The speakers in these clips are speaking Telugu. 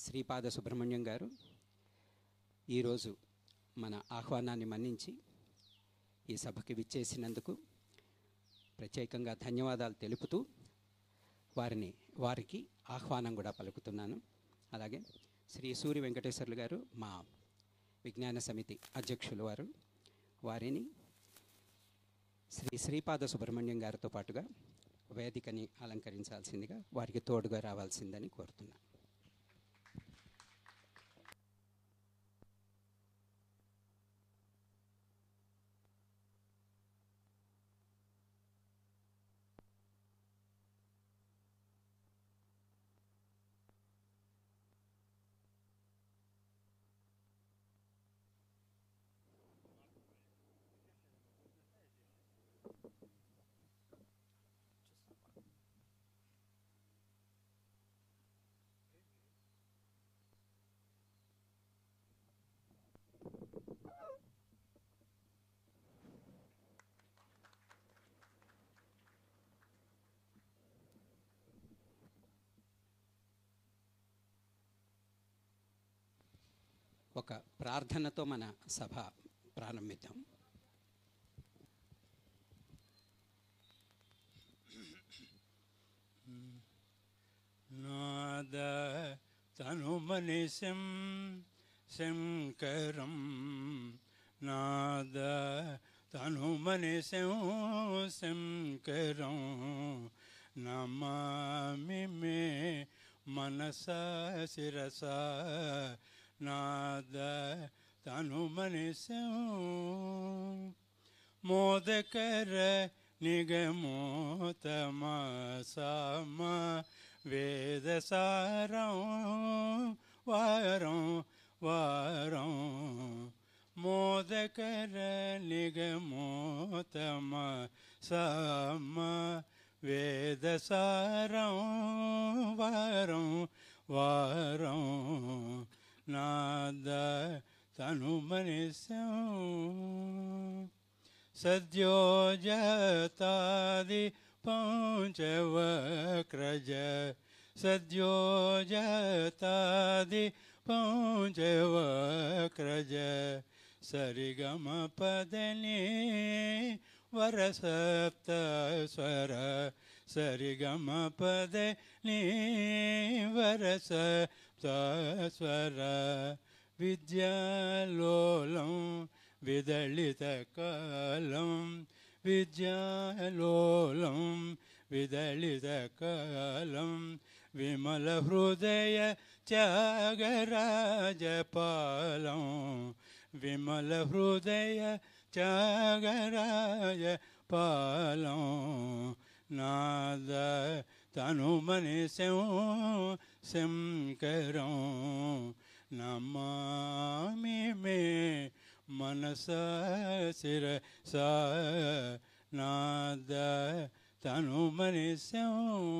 శ్రీపాద సుబ్రహ్మణ్యం గారు ఈరోజు మన ఆహ్వానాన్ని మన్నించి ఈ సభకి విచ్చేసినందుకు ప్రత్యేకంగా ధన్యవాదాలు తెలుపుతూ వారిని వారికి ఆహ్వానం కూడా పలుకుతున్నాను అలాగే శ్రీ సూర్య వెంకటేశ్వర్లు గారు మా విజ్ఞాన సమితి అధ్యక్షులు వారు వారిని శ్రీ శ్రీపాద సుబ్రహ్మణ్యం గారితో పాటుగా వేదికని అలంకరించాల్సిందిగా వారికి తోడుగా రావాల్సిందని కోరుతున్నాను ఒక ప్రార్థనతో మన సభ ప్రారంభిద్దాం నాద తనుమనిశం శంకరం నాద తనుమనిశం శంకరం నమామి మే మనస శిరస నాద తనుమనిశం మోదకర నిగమోతమ సామ వేదసారం వారం వారం మోదకర నిగమోతమ సామ వేదసారం వారం వారం నాద తనుమనిశం సద్యోజతాది పంచవక్రజ సద్యోజతాది పంచవక్రజ సరిగమ పదని వరసప్త స్వర సరిగమ పదని వరసప్త స్వర విద్యాలోలం విదళితకాలం విద్యాలోలం విదళితకాలం విమల హృదయ త్యాగరాజపాలం విమల హృదయ త్యాగరాజ పాలం నాద తనుమనిశం శంకరం నమామి మే మనస శిరస నాద తనుమనిశం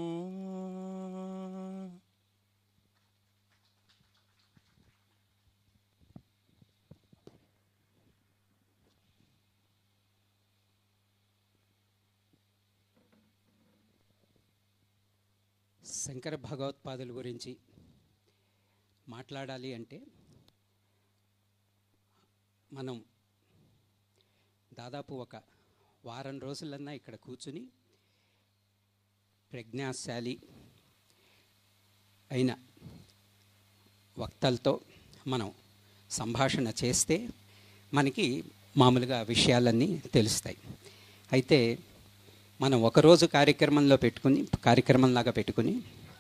శంకర భగవత్పాదుల గురించి మాట్లాడాలి అంటే మనం దాదాపు ఒక వారం రోజులన్నా ఇక్కడ కూర్చుని ప్రజ్ఞాశాలి అయిన వక్తలతో మనం సంభాషణ చేస్తే మనకి మామూలుగా విషయాలన్నీ తెలుస్తాయి అయితే మనం ఒకరోజు కార్యక్రమంలో పెట్టుకుని కార్యక్రమంలాగా పెట్టుకుని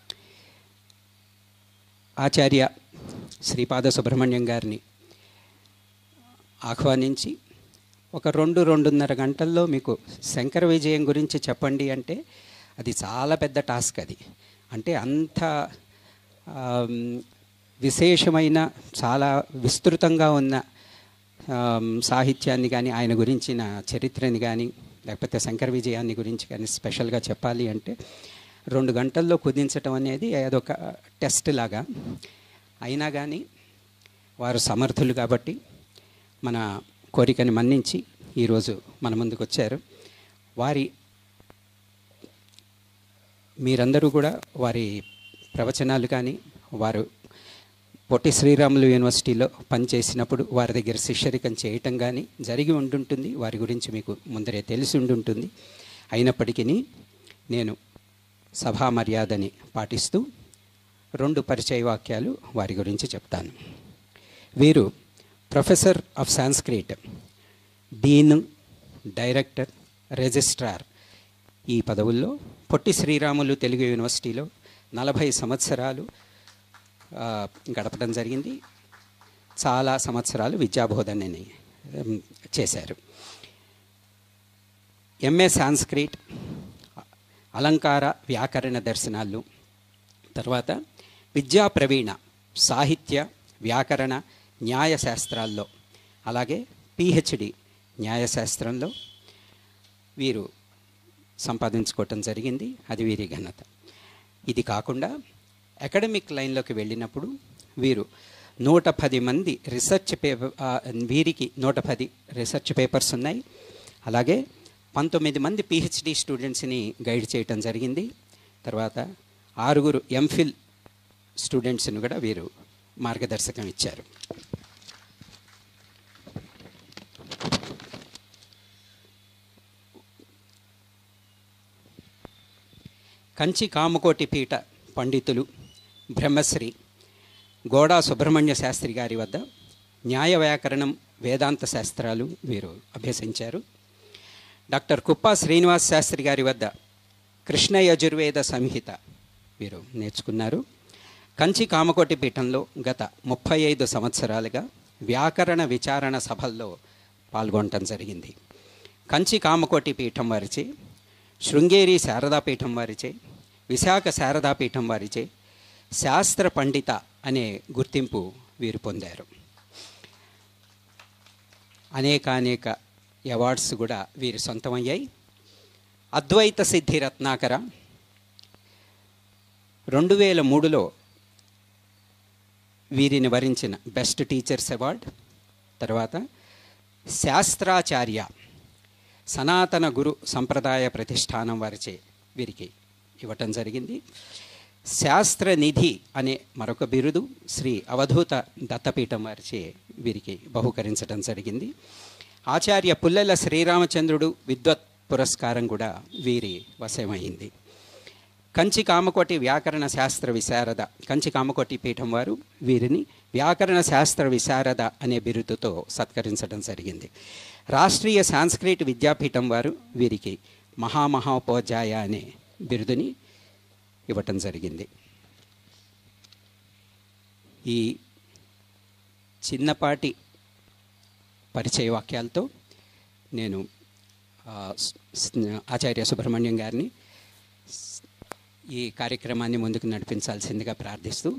ఆచార్య శ్రీపాద సుబ్రహ్మణ్యం గారిని ఆహ్వానించి ఒక రెండు రెండున్నర గంటల్లో మీకు శంకర విజయం గురించి చెప్పండి అంటే అది చాలా పెద్ద టాస్క్ అది అంటే అంత ఆమ్, విశేషమైన చాలా విస్తృతంగా ఉన్న ఆమ్, సాహిత్యాన్ని కానీ ఆయన గురించిన చరిత్రని కానీ లేకపోతే శంకర విజయాన్ని గురించి కానీ స్పెషల్గా చెప్పాలి అంటే రెండు గంటల్లో కుదించటం అనేది అదొక టెస్ట్ లాగా అయినా కానీ వారు సమర్థులు కాబట్టి మన కోరికని మన్నించి ఈరోజు మన ముందుకు వచ్చారు వారి మీరందరూ కూడా వారి ప్రవచనాలు కానీ వారు పొట్టి శ్రీరాములు యూనివర్సిటీలో పనిచేసినప్పుడు వారి దగ్గర శిష్యరికం చేయటం కానీ జరిగి ఉండుంటుంది వారి గురించి మీకు ముందరే తెలిసి ఉండుంటుంది అయినప్పటికీ నేను సభా మర్యాదని పాటిస్తూ రెండు పరిచయ వాక్యాలు వారి గురించి చెప్తాను వీరు professor of Sanskrit dean director registrar ఈ పదవుల్లో పొట్టి శ్రీరాములు తెలుగు యూనివర్సిటీలో నలభై సంవత్సరాలు ఆ, గడపడం జరిగింది చాలా సంవత్సరాలు విద్యాబోధనని ఉమ్, చేశారు ఎంఏ సాంస్క్రిట్ అలంకార వ్యాకరణ దర్శనాలు తర్వాత విద్యా ప్రవీణ సాహిత్య వ్యాకరణ న్యాయశాస్త్రాల్లో అలాగే పిహెచ్డి న్యాయశాస్త్రంలో వీరు సంపాదించుకోవటం జరిగింది అది వీరి ఘనత ఇది కాకుండా అకాడమిక్ లైన్లోకి వెళ్ళినప్పుడు వీరు నూట పది మంది రీసెర్చ్ పేపర్ ఆ, వీరికి నూట పది రీసెర్చ్ పేపర్స్ ఉన్నాయి అలాగే పంతొమ్మిది మంది పిహెచ్డి స్టూడెంట్స్ని గైడ్ చేయటం జరిగింది తర్వాత ఆరుగురు ఎంఫిల్ స్టూడెంట్స్ని కూడా వీరు మార్గదర్శకం ఇచ్చారు కంచి కామకోటి పీఠ పండితులు బ్రహ్మశ్రీ గోడా సుబ్రహ్మణ్య శాస్త్రి గారి వద్ద న్యాయ వ్యాకరణం వేదాంత శాస్త్రాలు వీరు అభ్యసించారు డాక్టర్ కుప్పా శ్రీనివాస్ శాస్త్రి గారి వద్ద కృష్ణ యజుర్వేద సంహిత వీరు నేర్చుకున్నారు కంచి కామకోటి పీఠంలో గత ముప్పై ఐదు సంవత్సరాలుగా వ్యాకరణ విచారణ సభల్లో పాల్గొనటం జరిగింది కంచి కామకోటి పీఠం వారిచే శృంగేరి శారదాపీఠం వారిచే విశాఖ శారదాపీఠం వారిచే శాస్త్ర పండిత అనే గుర్తింపు వీరు పొందారు అనేకానేక అవార్డ్స్ కూడా వీరి సొంతమయ్యాయి అద్వైత సిద్ధి రత్నాకర రెండు వేల మూడులో వీరిని వరించిన బెస్ట్ టీచర్స్ అవార్డ్ తర్వాత శాస్త్రాచార్య సనాతన గురు సంప్రదాయ ప్రతిష్టానం వారిచే వీరికి ఇవ్వటం జరిగింది శాస్త్ర నిధి అనే మరొక బిరుదు శ్రీ అవధూత దత్తపీఠం వారిచే వీరికి బహుకరించడం జరిగింది ఆచార్య పుల్లెల శ్రీరామచంద్రుడు విద్వత్ పురస్కారం కూడా వీరి వశమైంది కంచి కామకోటి వ్యాకరణ శాస్త్ర విశారద కంచి కామకోటి పీఠం వారు వీరిని వ్యాకరణ శాస్త్ర విశారద అనే బిరుదుతో సత్కరించడం జరిగింది రాష్ట్రీయ సాంస్క్రిట్ విద్యాపీఠం వారు వీరికి మహామహోపాధ్యాయ అనే బిరుదుని ఇవ్వటం జరిగింది ఈ చిన్నపాటి పరిచయ వాక్యాలతో నేను ఆ, స్- స్- ఆచార్య సుబ్రహ్మణ్యం గారిని స్- ఈ కార్యక్రమాన్ని ముందుకు నడిపించాల్సిందిగా ప్రార్థిస్తూ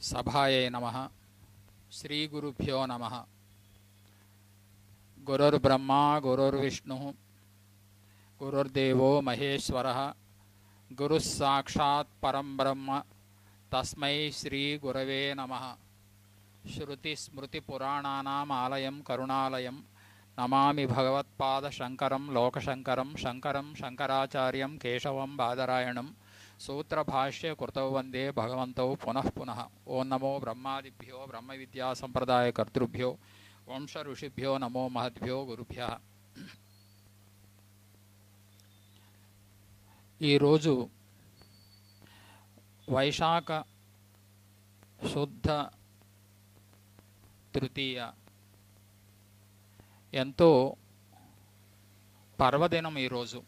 సభాయే నమ శ్రీగురుభ్యో నమ గురుర్బ్రహ్మ గురుర్విష్ణు గురుర్దేవో మహేశ్వర గురుస్సాక్షాత్ పరం బ్రహ్మ తస్మై శ్రీ గురవే నమ శృతిస్మృతిపురాణానాం ఆలయం కరుణాలయం నమామి భగవత్పాద శంకరం లోకశంకరం శంకరం శంకరాచార్యం కేశవం బాదరాయణం సూత్రభాష్య కృతౌ వందే భగవంతౌ పునః పునః ఓం నమో బ్రహ్మాదిభ్యో బ్రహ్మ విద్యా సంప్రదాయ కర్తృభ్యో వంశ ఋషిభ్యో నమో మహద్భ్యో గురుభ్య ఈరోజు వైశాఖ శుద్ధ తృతీయ ఎంతో పర్వదినం ఈరోజు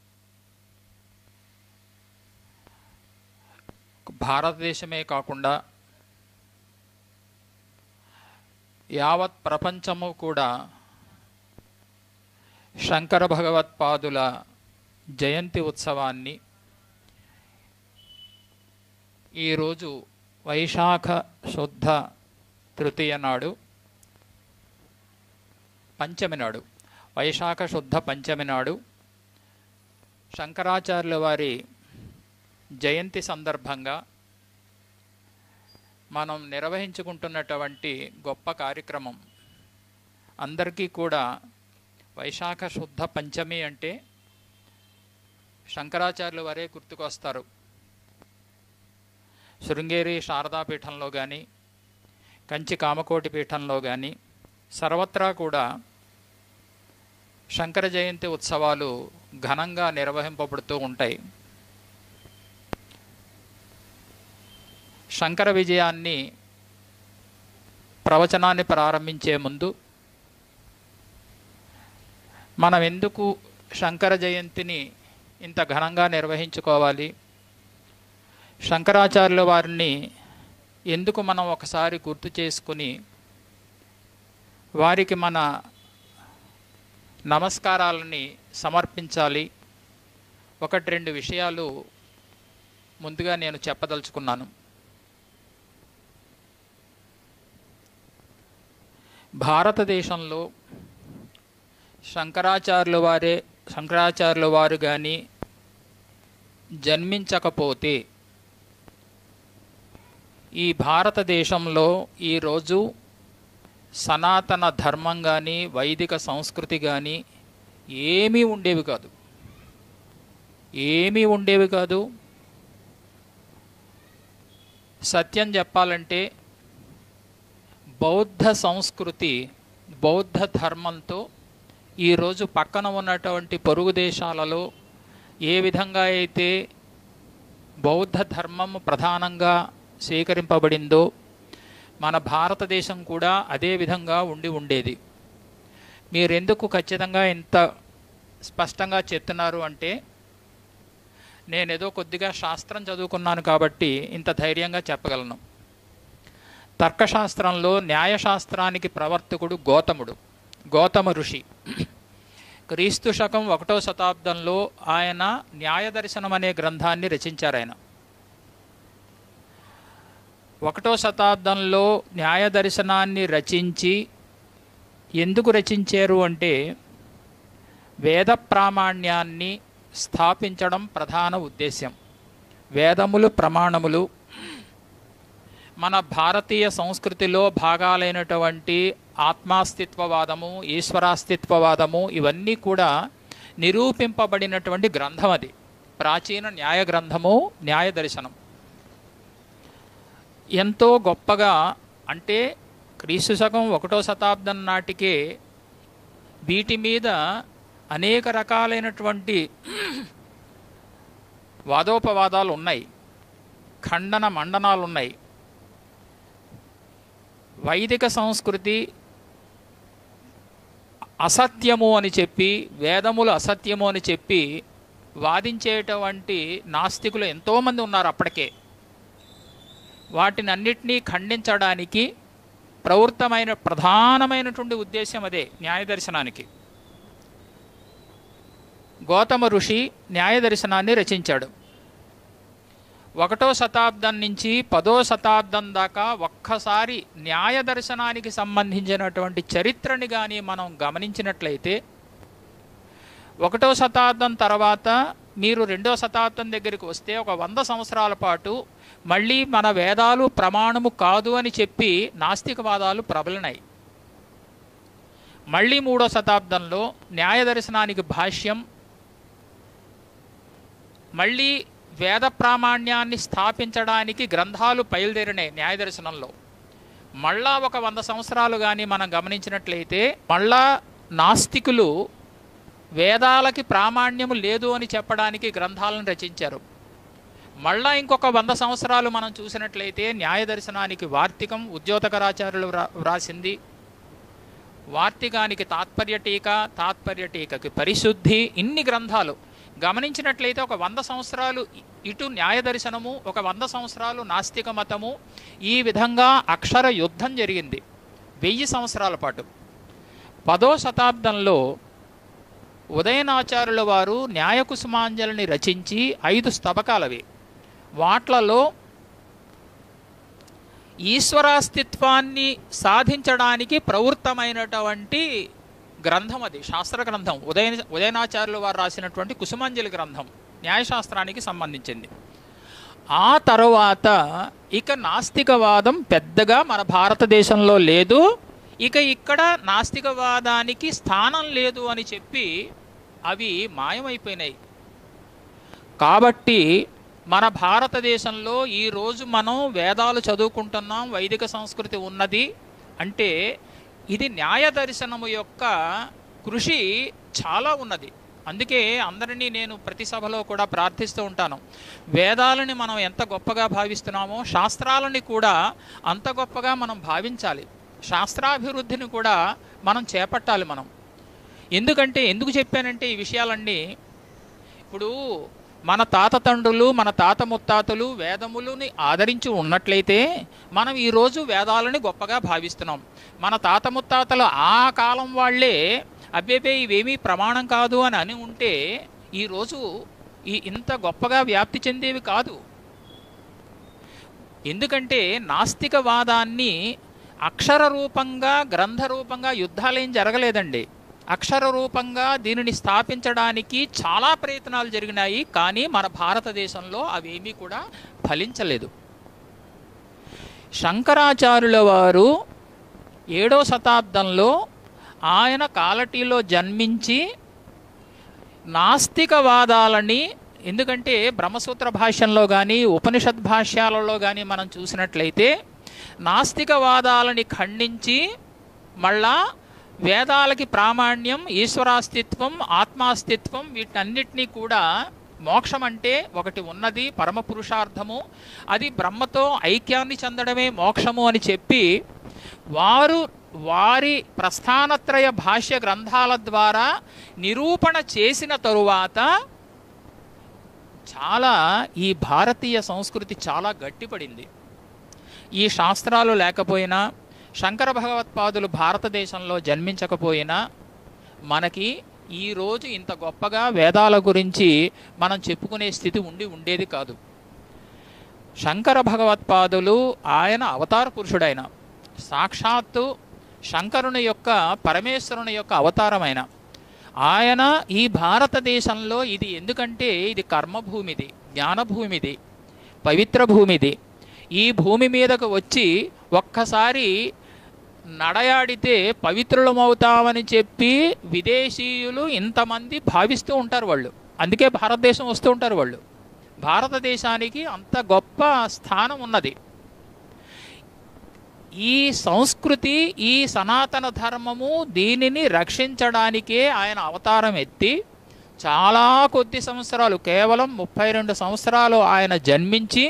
భారతదేశమే కాకుండా యావత్ ప్రపంచము కూడా శంకర భగవత్పాదుల జయంతి ఉత్సవాన్ని ఈరోజు వైశాఖ శుద్ధ తృతీయ నాడు పంచమి నాడు వైశాఖ శుద్ధ పంచమి నాడు శంకరాచార్యుల వారి జయంతి సందర్భంగా మనం నిర్వహించుకుంటున్నటువంటి గొప్ప కార్యక్రమం అందరికీ కూడా వైశాఖ శుద్ధ పంచమి అంటే శంకరాచార్యుల వారే గుర్తుకొస్తారు శృంగేరి శారదాపీఠంలో కానీ కంచి కామకోటి పీఠంలో కానీ సర్వత్రా కూడా శంకర జయంతి ఉత్సవాలు ఘనంగా నిర్వహింపబడుతూ ఉంటాయి శంకర విజయాన్ని ప్రవచనాన్ని ప్రారంభించే ముందు మనం ఎందుకు శంకర జయంతిని ఇంత ఘనంగా నిర్వహించుకోవాలి శంకరాచార్యుల వారిని ఎందుకు మనం ఒకసారి గుర్తు చేసుకుని వారికి మన నమస్కారాలని సమర్పించాలి ఒకటి రెండు విషయాలు ముందుగా నేను చెప్పదలుచుకున్నాను భారతదేశంలో శంకరాచార్యుల వారే శంకరాచార్యుల వారు కానీ జన్మించకపోతే ఈ భారతదేశంలో ఈరోజు సనాతన ధర్మం కానీ వైదిక సంస్కృతి కానీ ఏమీ ఉండేవి కాదు ఏమీ ఉండేవి కాదు సత్యం చెప్పాలంటే బౌద్ధ సంస్కృతి బౌద్ధ ధర్మంతో ఈరోజు పక్కన ఉన్నటువంటి పొరుగు దేశాలలో ఏ విధంగా అయితే బౌద్ధ ధర్మం ప్రధానంగా స్వీకరింపబడిందో మన భారతదేశం కూడా అదే విధంగా ఉండి ఉండేది మీరెందుకు ఖచ్చితంగా ఇంత స్పష్టంగా చెప్తున్నారు అంటే నేనేదో కొద్దిగా శాస్త్రం చదువుకున్నాను కాబట్టి ఇంత ధైర్యంగా చెప్పగలను తర్కశాస్త్రంలో న్యాయశాస్త్రానికి ప్రవర్తకుడు గౌతముడు గౌతమ ఋషి క్రీస్తు శకం ఒకటో శతాబ్దంలో ఆయన న్యాయ దర్శనం అనే గ్రంథాన్ని రచించారు ఆయన ఒకటో శతాబ్దంలో న్యాయ దర్శనాన్ని రచించి ఎందుకు రచించారు అంటే వేద ప్రామాణ్యాన్ని స్థాపించడం ప్రధాన ఉద్దేశ్యం వేదములు ప్రమాణములు మన భారతీయ సంస్కృతిలో భాగాలైనటువంటి ఆత్మాస్తిత్వవాదము ఈశ్వరాస్తిత్వవాదము ఇవన్నీ కూడా నిరూపింపబడినటువంటి గ్రంథం అది ప్రాచీన న్యాయ గ్రంథము న్యాయ దర్శనం ఎంతో గొప్పగా అంటే క్రీస్తు శకం ఒకటో శతాబ్దం నాటికే వీటి మీద అనేక రకాలైనటువంటి వాదోపవాదాలు ఉన్నాయి ఖండన మండనాలు ఉన్నాయి వైదిక సంస్కృతి అసత్యము అని చెప్పి వేదములు అసత్యము అని చెప్పి వాదించేటువంటి నాస్తికులు ఎంతోమంది ఉన్నారు అప్పటికే వాటిని అన్నిటినీ ఖండించడానికి ప్రవృత్తమైన ప్రధానమైనటువంటి ఉద్దేశం అదే న్యాయ దర్శనానికి గౌతమ ఋషి న్యాయ దర్శనాన్ని రచించాడు ఒకటో శతాబ్దం నుంచి పదో శతాబ్దం దాకా ఒక్కసారి న్యాయ దర్శనానికి సంబంధించినటువంటి చరిత్రని కానీ మనం గమనించినట్లయితే ఒకటో శతాబ్దం తర్వాత మీరు రెండో శతాబ్దం దగ్గరికి వస్తే ఒక వంద సంవత్సరాల పాటు మళ్ళీ మన వేదాలు ప్రమాణము కాదు అని చెప్పి నాస్తికవాదాలు ప్రబలినాయి మళ్ళీ మూడో శతాబ్దంలో న్యాయ దర్శనానికి భాష్యం మళ్ళీ వేద ప్రామాణ్యాన్ని స్థాపించడానికి గ్రంథాలు బయలుదేరినాయి న్యాయ దర్శనంలో మళ్ళా ఒక వంద సంవత్సరాలు కానీ మనం గమనించినట్లయితే మళ్ళా నాస్తికులు వేదాలకి ప్రామాణ్యము లేదు అని చెప్పడానికి గ్రంథాలను రచించారు మళ్ళా ఇంకొక వంద సంవత్సరాలు మనం చూసినట్లయితే న్యాయ దర్శనానికి వార్తికం ఉద్యోతకరాచార్యులు వ్రా వ్రాసింది వార్తికానికి తాత్పర్య టీక తాత్పర్య టీకకి పరిశుద్ధి ఇన్ని గ్రంథాలు గమనించినట్లయితే ఒక వంద సంవత్సరాలు ఇ- ఇటు న్యాయ దర్శనము ఒక వంద సంవత్సరాలు నాస్తిక మతము ఈ విధంగా అక్షర యుద్ధం జరిగింది వెయ్యి సంవత్సరాల పాటు పదో శతాబ్దంలో ఉదయనాచార్యుల వారు న్యాయకుసుమాంజలిని రచించి ఐదు స్తబకాలవి వాట్లలో ఈశ్వరాస్తిత్వాన్ని సాధించడానికి ప్రవృత్తమైనటువంటి గ్రంథం అది శాస్త్ర గ్రంథం ఉదయ ఉదయనాచార్యులు వారు రాసినటువంటి కుసుమాంజలి గ్రంథం న్యాయశాస్త్రానికి సంబంధించింది ఆ తర్వాత ఇక నాస్తికవాదం పెద్దగా మన భారతదేశంలో లేదు ఇక ఇక్కడ నాస్తికవాదానికి స్థానం లేదు అని చెప్పి అవి మాయమైపోయినాయి కాబట్టి మన భారతదేశంలో ఈరోజు మనం వేదాలు చదువుకుంటున్నాం వైదిక సంస్కృతి ఉన్నది అంటే ఇది న్యాయ దర్శనము యొక్క కృషి చాలా ఉన్నది అందుకే అందరినీ నేను ప్రతి సభలో కూడా ప్రార్థిస్తూ ఉంటాను వేదాలని మనం ఎంత గొప్పగా భావిస్తున్నామో శాస్త్రాలని కూడా అంత గొప్పగా మనం భావించాలి శాస్త్రాభివృద్ధిని కూడా మనం చేపట్టాలి మనం ఎందుకంటే ఎందుకు చెప్పానంటే ఈ విషయాలన్నీ ఇప్పుడు మన తాత తండ్రులు మన తాత ముత్తాతలు వేదములని ఆదరించి ఉన్నట్లయితే మనం ఈరోజు వేదాలని గొప్పగా భావిస్తున్నాం మన తాత ముత్తాతలు ఆ కాలం వాళ్ళే అబ్బేబే ఇవేమీ ప్రమాణం కాదు అని అని ఉంటే ఈరోజు ఈ ఇంత గొప్పగా వ్యాప్తి చెందేవి కాదు ఎందుకంటే నాస్తికవాదాన్ని అక్షర రూపంగా గ్రంథ రూపంగా యుద్ధాలేం జరగలేదండి అక్షర రూపంగా దీనిని స్థాపించడానికి చాలా ప్రయత్నాలు జరిగినాయి కానీ మన భారతదేశంలో అవేమీ కూడా ఫలించలేదు శంకరాచార్యుల వారు ఏడో శతాబ్దంలో ఆయన కాలటీలో జన్మించి నాస్తికవాదాలని ఎందుకంటే బ్రహ్మసూత్ర భాష్యంలో కానీ ఉపనిషద్ భాష్యాలలో కానీ మనం చూసినట్లయితే నాస్తికవాదాలని ఖండించి మళ్ళా వేదాలకి ప్రామాణ్యం ఈశ్వరాస్తిత్వం ఆత్మాస్తిత్వం వీటన్నిటినీ కూడా మోక్షం అంటే ఒకటి ఉన్నది పరమ పురుషార్థము అది బ్రహ్మతో ఐక్యాన్ని చెందడమే మోక్షము అని చెప్పి వారు వారి ప్రస్థానత్రయ భాష్య గ్రంథాల ద్వారా నిరూపణ చేసిన తరువాత చాలా ఈ భారతీయ సంస్కృతి చాలా గట్టిపడింది ఈ శాస్త్రాలు లేకపోయినా శంకర భగవత్పాదులు భారతదేశంలో జన్మించకపోయినా మనకి ఈరోజు ఇంత గొప్పగా వేదాల గురించి మనం చెప్పుకునే స్థితి ఉండి ఉండేది కాదు శంకర భగవత్పాదులు ఆయన అవతార పురుషుడైన సాక్షాత్తు శంకరుని యొక్క పరమేశ్వరుని యొక్క అవతారమైన ఆయన ఈ భారతదేశంలో ఇది ఎందుకంటే ఇది కర్మభూమిది జ్ఞానభూమిది పవిత్ర భూమిది ఈ భూమి మీదకు వచ్చి ఒక్కసారి నడయాడితే పవిత్రులమవుతామని చెప్పి విదేశీయులు ఇంతమంది భావిస్తూ ఉంటారు వాళ్ళు అందుకే భారతదేశం వస్తూ ఉంటారు వాళ్ళు భారతదేశానికి అంత గొప్ప స్థానం ఉన్నది ఈ సంస్కృతి ఈ సనాతన ధర్మము దీనిని రక్షించడానికే ఆయన అవతారం ఎత్తి చాలా కొద్ది సంవత్సరాలు కేవలం ముప్పై రెండు సంవత్సరాలు ఆయన జన్మించి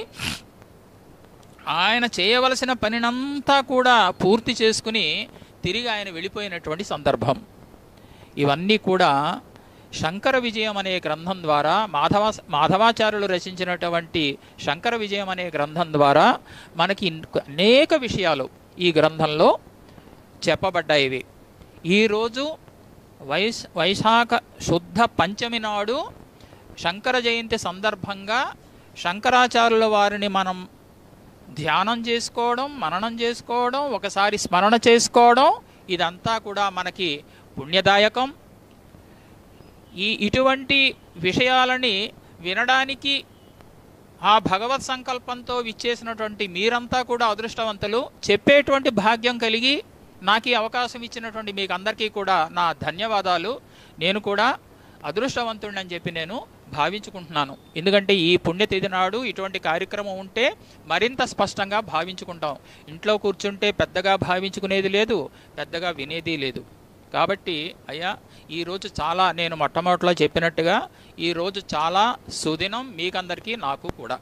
ఆయన చేయవలసిన పనినంతా కూడా పూర్తి చేసుకుని తిరిగి ఆయన వెళ్ళిపోయినటువంటి సందర్భం ఇవన్నీ కూడా శంకర విజయం అనే గ్రంథం ద్వారా మాధవ మాధవాచార్యులు రచించినటువంటి శంకర విజయం అనే గ్రంథం ద్వారా మనకి ఇన్- అనేక విషయాలు ఈ గ్రంథంలో చెప్పబడ్డాయి ఈరోజు వైశ వైశాఖ శుద్ధ పంచమి నాడు శంకర జయంతి సందర్భంగా శంకరాచార్యుల వారిని మనం ధ్యానం చేసుకోవడం మననం చేసుకోవడం ఒకసారి స్మరణ చేసుకోవడం ఇదంతా కూడా మనకి పుణ్యదాయకం ఈ ఇటువంటి విషయాలని వినడానికి ఆ భగవత్ సంకల్పంతో విచ్చేసినటువంటి మీరంతా కూడా అదృష్టవంతులు చెప్పేటువంటి భాగ్యం కలిగి నాకు ఈ అవకాశం ఇచ్చినటువంటి మీకు అందరికీ కూడా నా ధన్యవాదాలు నేను కూడా అదృష్టవంతుడిని అని చెప్పి నేను భావించుకుంటున్నాను ఎందుకంటే ఈ పుణ్యతిథి నాడు ఇటువంటి కార్యక్రమం ఉంటే మరింత స్పష్టంగా భావించుకుంటాం ఇంట్లో కూర్చుంటే పెద్దగా భావించుకునేది లేదు పెద్దగా వినేది లేదు కాబట్టి అయ్యా ఈరోజు చాలా నేను మొట్టమొదటిలో చెప్పినట్టుగా ఈరోజు చాలా సుదినం మీకందరికీ నాకు కూడా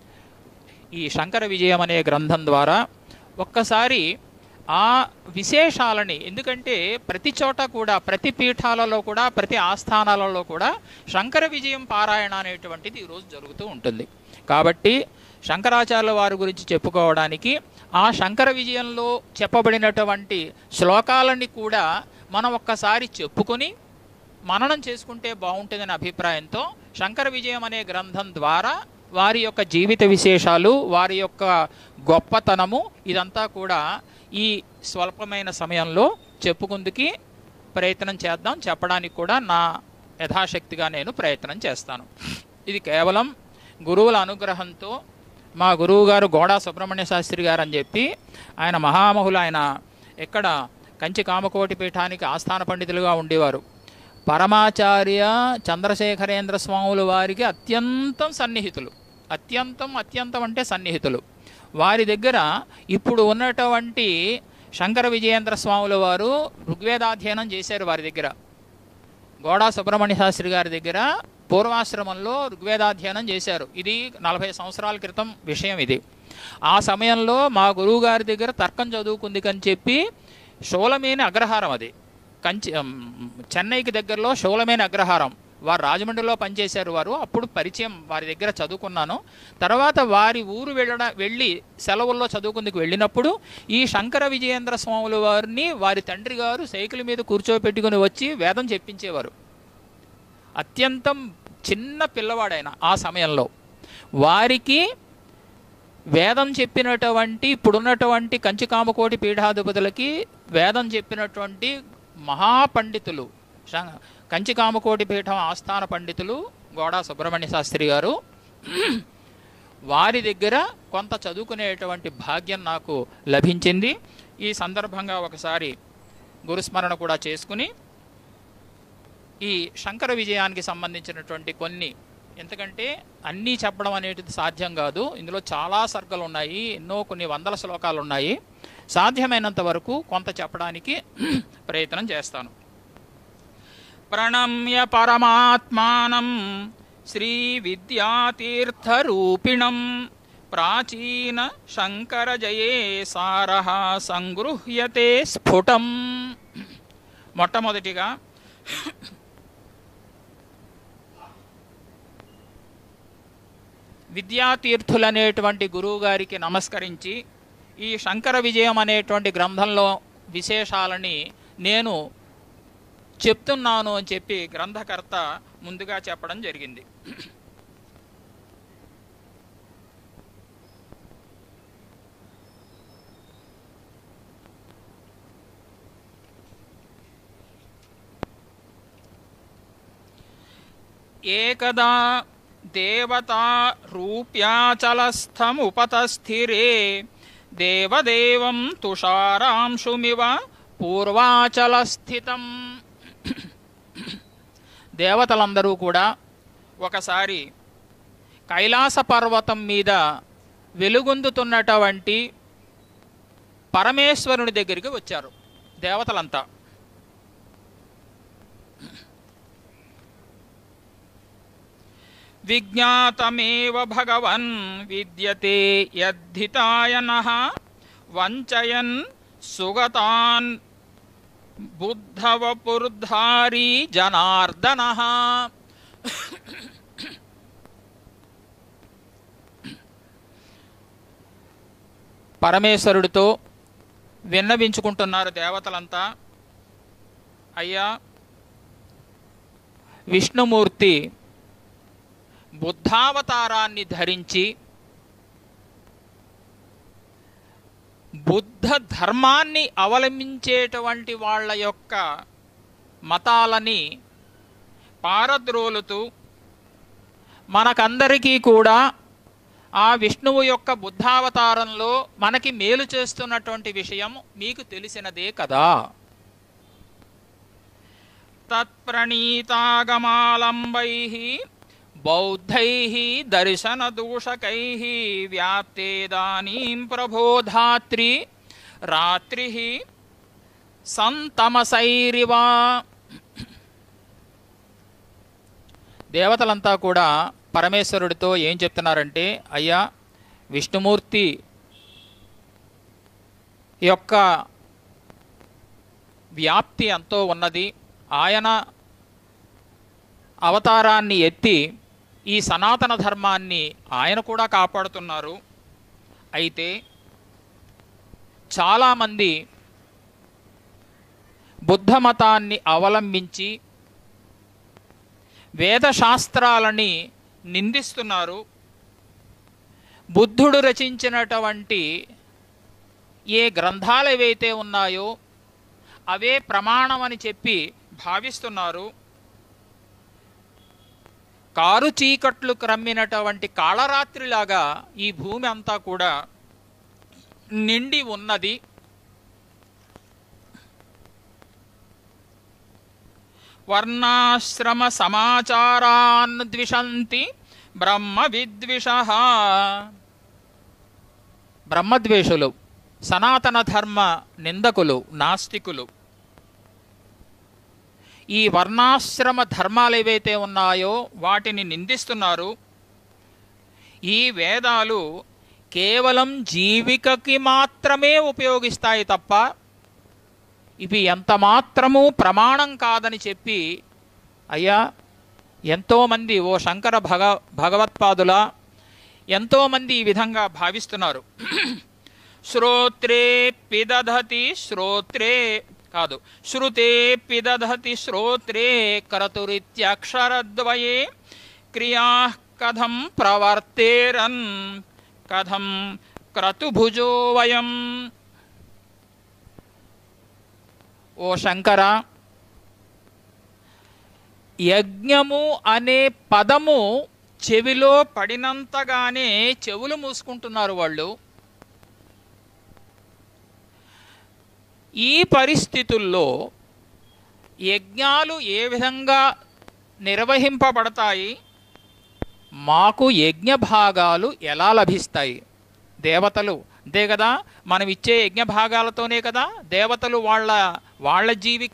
ఈ శంకర విజయం అనే గ్రంథం ద్వారా ఒక్కసారి ఆ విశేషాలని ఎందుకంటే ప్రతి చోట కూడా ప్రతి పీఠాలలో కూడా ప్రతి ఆస్థానాలలో కూడా శంకర విజయం పారాయణ అనేటువంటిది ఈరోజు జరుగుతూ ఉంటుంది కాబట్టి శంకరాచార్యుల వారి గురించి చెప్పుకోవడానికి ఆ శంకర విజయంలో చెప్పబడినటువంటి శ్లోకాలని కూడా మనం ఒక్కసారి చెప్పుకొని మననం చేసుకుంటే బాగుంటుందనే అభిప్రాయంతో శంకర విజయం అనే గ్రంథం ద్వారా వారి యొక్క జీవిత విశేషాలు వారి యొక్క గొప్పతనము ఇదంతా కూడా ఈ స్వల్పమైన సమయంలో చెప్పుకుందుకి ప్రయత్నం చేద్దాం చెప్పడానికి కూడా నా యథాశక్తిగా నేను ప్రయత్నం చేస్తాను ఇది కేవలం గురువుల అనుగ్రహంతో మా గురువు గారు గోడా సుబ్రహ్మణ్య శాస్త్రి గారు అని చెప్పి ఆయన మహామహులు ఆయన ఎక్కడ కంచి కామకోటి పీఠానికి ఆస్థాన పండితులుగా ఉండేవారు పరమాచార్య చంద్రశేఖరేంద్ర స్వాముల వారికి అత్యంతం సన్నిహితులు అత్యంతం అత్యంతం అంటే సన్నిహితులు వారి దగ్గర ఇప్పుడు ఉన్నటువంటి శంకర విజయేంద్ర స్వాముల వారు ఋగ్వేదాధ్యయనం చేశారు వారి దగ్గర గోడా సుబ్రహ్మణ్య శాస్త్రి గారి దగ్గర పూర్వాశ్రమంలో ఋగ్వేదాధ్యయనం చేశారు ఇది నలభై సంవత్సరాల క్రితం విషయం ఇది ఆ సమయంలో మా గురువు గారి దగ్గర తర్కం చదువుకుంది అని చెప్పి షోలమేని అగ్రహారం అది కంచి ఉమ్, చెన్నైకి దగ్గరలో షోలమేని అగ్రహారం వారు రాజమండ్రిలో పనిచేశారు వారు అప్పుడు పరిచయం వారి దగ్గర చదువుకున్నాను తర్వాత వారి ఊరు వెళ్ళడ వెళ్ళి సెలవుల్లో చదువుకుందుకు వెళ్ళినప్పుడు ఈ శంకర విజయేంద్ర స్వాముల వారిని వారి తండ్రి గారు సైకిల్ మీద కూర్చోపెట్టుకుని వచ్చి వేదం చెప్పించేవారు అత్యంతం చిన్న పిల్లవాడైన ఆ సమయంలో వారికి వేదం చెప్పినటువంటి ఇప్పుడున్నటువంటి కంచికామకోటి పీఠాధిపతులకి వేదం చెప్పినటువంటి మహాపండితులు శ- కంచికామకోటి పీఠం ఆస్థాన పండితులు గోడా సుబ్రహ్మణ్య శాస్త్రి గారు వారి దగ్గర కొంత చదువుకునేటువంటి భాగ్యం నాకు లభించింది ఈ సందర్భంగా ఒకసారి గురుస్మరణ కూడా చేసుకుని ఈ శంకర విజయానికి సంబంధించినటువంటి కొన్ని ఎందుకంటే అన్నీ చెప్పడం అనేది సాధ్యం కాదు ఇందులో చాలా సర్గలు ఉన్నాయి ఎన్నో కొన్ని వందల శ్లోకాలు ఉన్నాయి సాధ్యమైనంత వరకు కొంత చెప్పడానికి ప్రయత్నం చేస్తాను ప్రణమ్య పరమాత్మానం శ్రీ విద్యాతీర్థరూపిణం ప్రాచీన శంకర జయే సార సంగృహ్యతే స్ఫుటం మొట్టమొదటిగా విద్యాతీర్థులనేటువంటి గురువు గారికి నమస్కరించి ఈ శంకర విజయం అనేటువంటి గ్రంథంలో విశేషాలని నేను చెప్తున్నాను అని చెప్పి గ్రంథకర్త ముందుగా చెప్పడం జరిగింది ఏకదా దేవతా రూప్యాచలస్థముపతస్థిరే దేవదేవం తుషారాంశుమివ పూర్వాచలస్థితం దేవతలందరూ కూడా ఒకసారి కైలాస పర్వతం మీద వెలుగొందుతున్నటువంటి పరమేశ్వరుని దగ్గరికి వచ్చారు దేవతలంతా విజ్ఞాతమేవ భగవన్ విద్యతే యద్ధితాయనః వంచయన్ సుగతాన్ బుద్ధవపుర్ధారీ జనార్దన పరమేశ్వరుడితో విన్నవించుకుంటున్నారు దేవతలంతా అయ్యా విష్ణుమూర్తి బుద్ధావతారాన్ని ధరించి బుద్ధ ధర్మాన్ని అవలంబించేటువంటి వాళ్ళ యొక్క మతాలని పారద్రోలుతూ మనకందరికీ కూడా ఆ విష్ణువు యొక్క బుద్ధావతారంలో మనకి మేలు చేస్తున్నటువంటి విషయం మీకు తెలిసినదే కదా తత్ప్రణీతాగమాలంబై బౌద్ధై దర్శనదూషకై వ్యాప్తేదానీం ప్రబోధాత్రి రాత్రి సంతమసైరివా దేవతలంతా కూడా పరమేశ్వరుడితో ఏం చెప్తున్నారంటే అయ్యా విష్ణుమూర్తి యొక్క వ్యాప్తి ఎంతో ఉన్నది ఆయన అవతారాన్ని ఎత్తి ఈ సనాతన ధర్మాన్ని ఆయన కూడా కాపాడుతున్నారు అయితే చాలామంది బుద్ధ మతాన్ని అవలంబించి వేదశాస్త్రాలని నిందిస్తున్నారు బుద్ధుడు రచించినటువంటి ఏ గ్రంథాలు ఏవైతే ఉన్నాయో అవే ప్రమాణమని చెప్పి భావిస్తున్నారు కారు చీకట్లు క్రమ్మినటువంటి కాళరాత్రిలాగా ఈ భూమి అంతా కూడా నిండి ఉన్నది వర్ణాశ్రమ సమాచారాన్ ద్విషంతి బ్రహ్మ విద్విష బ్రహ్మద్వేషులు సనాతన ధర్మ నిందకులు నాస్తికులు ఈ వర్ణాశ్రమ ధర్మాలు ఏవైతే ఉన్నాయో వాటిని నిందిస్తున్నారు ఈ వేదాలు కేవలం జీవికకి మాత్రమే ఉపయోగిస్తాయి తప్ప ఇవి ఎంత మాత్రము ప్రమాణం కాదని చెప్పి అయ్యా ఎంతోమంది ఓ శంకర భగ భగవత్పాదుల ఎంతోమంది ఈ విధంగా భావిస్తున్నారు శ్రోత్రే పిదధతి శ్రోత్రే కాదు శృతే పిదధతి శ్రోత్రే క్రతురిత్యక్షరద్వయే క్రియా కథం ప్రవర్తేరన్ కథం క్రతుభుజో వయం ఓ శంకర యజ్ఞము అనే పదము చెవిలో పడినంతగానే చెవులు మూసుకుంటున్నారు వాళ్ళు ఈ పరిస్థితుల్లో యజ్ఞాలు ఏ విధంగా నిర్వహింపబడతాయి మాకు యజ్ఞ భాగాలు ఎలా లభిస్తాయి దేవతలు అంతే కదా మనం ఇచ్చే యజ్ఞ భాగాలతోనే కదా దేవతలు వాళ్ళ వాళ్ళ జీవిక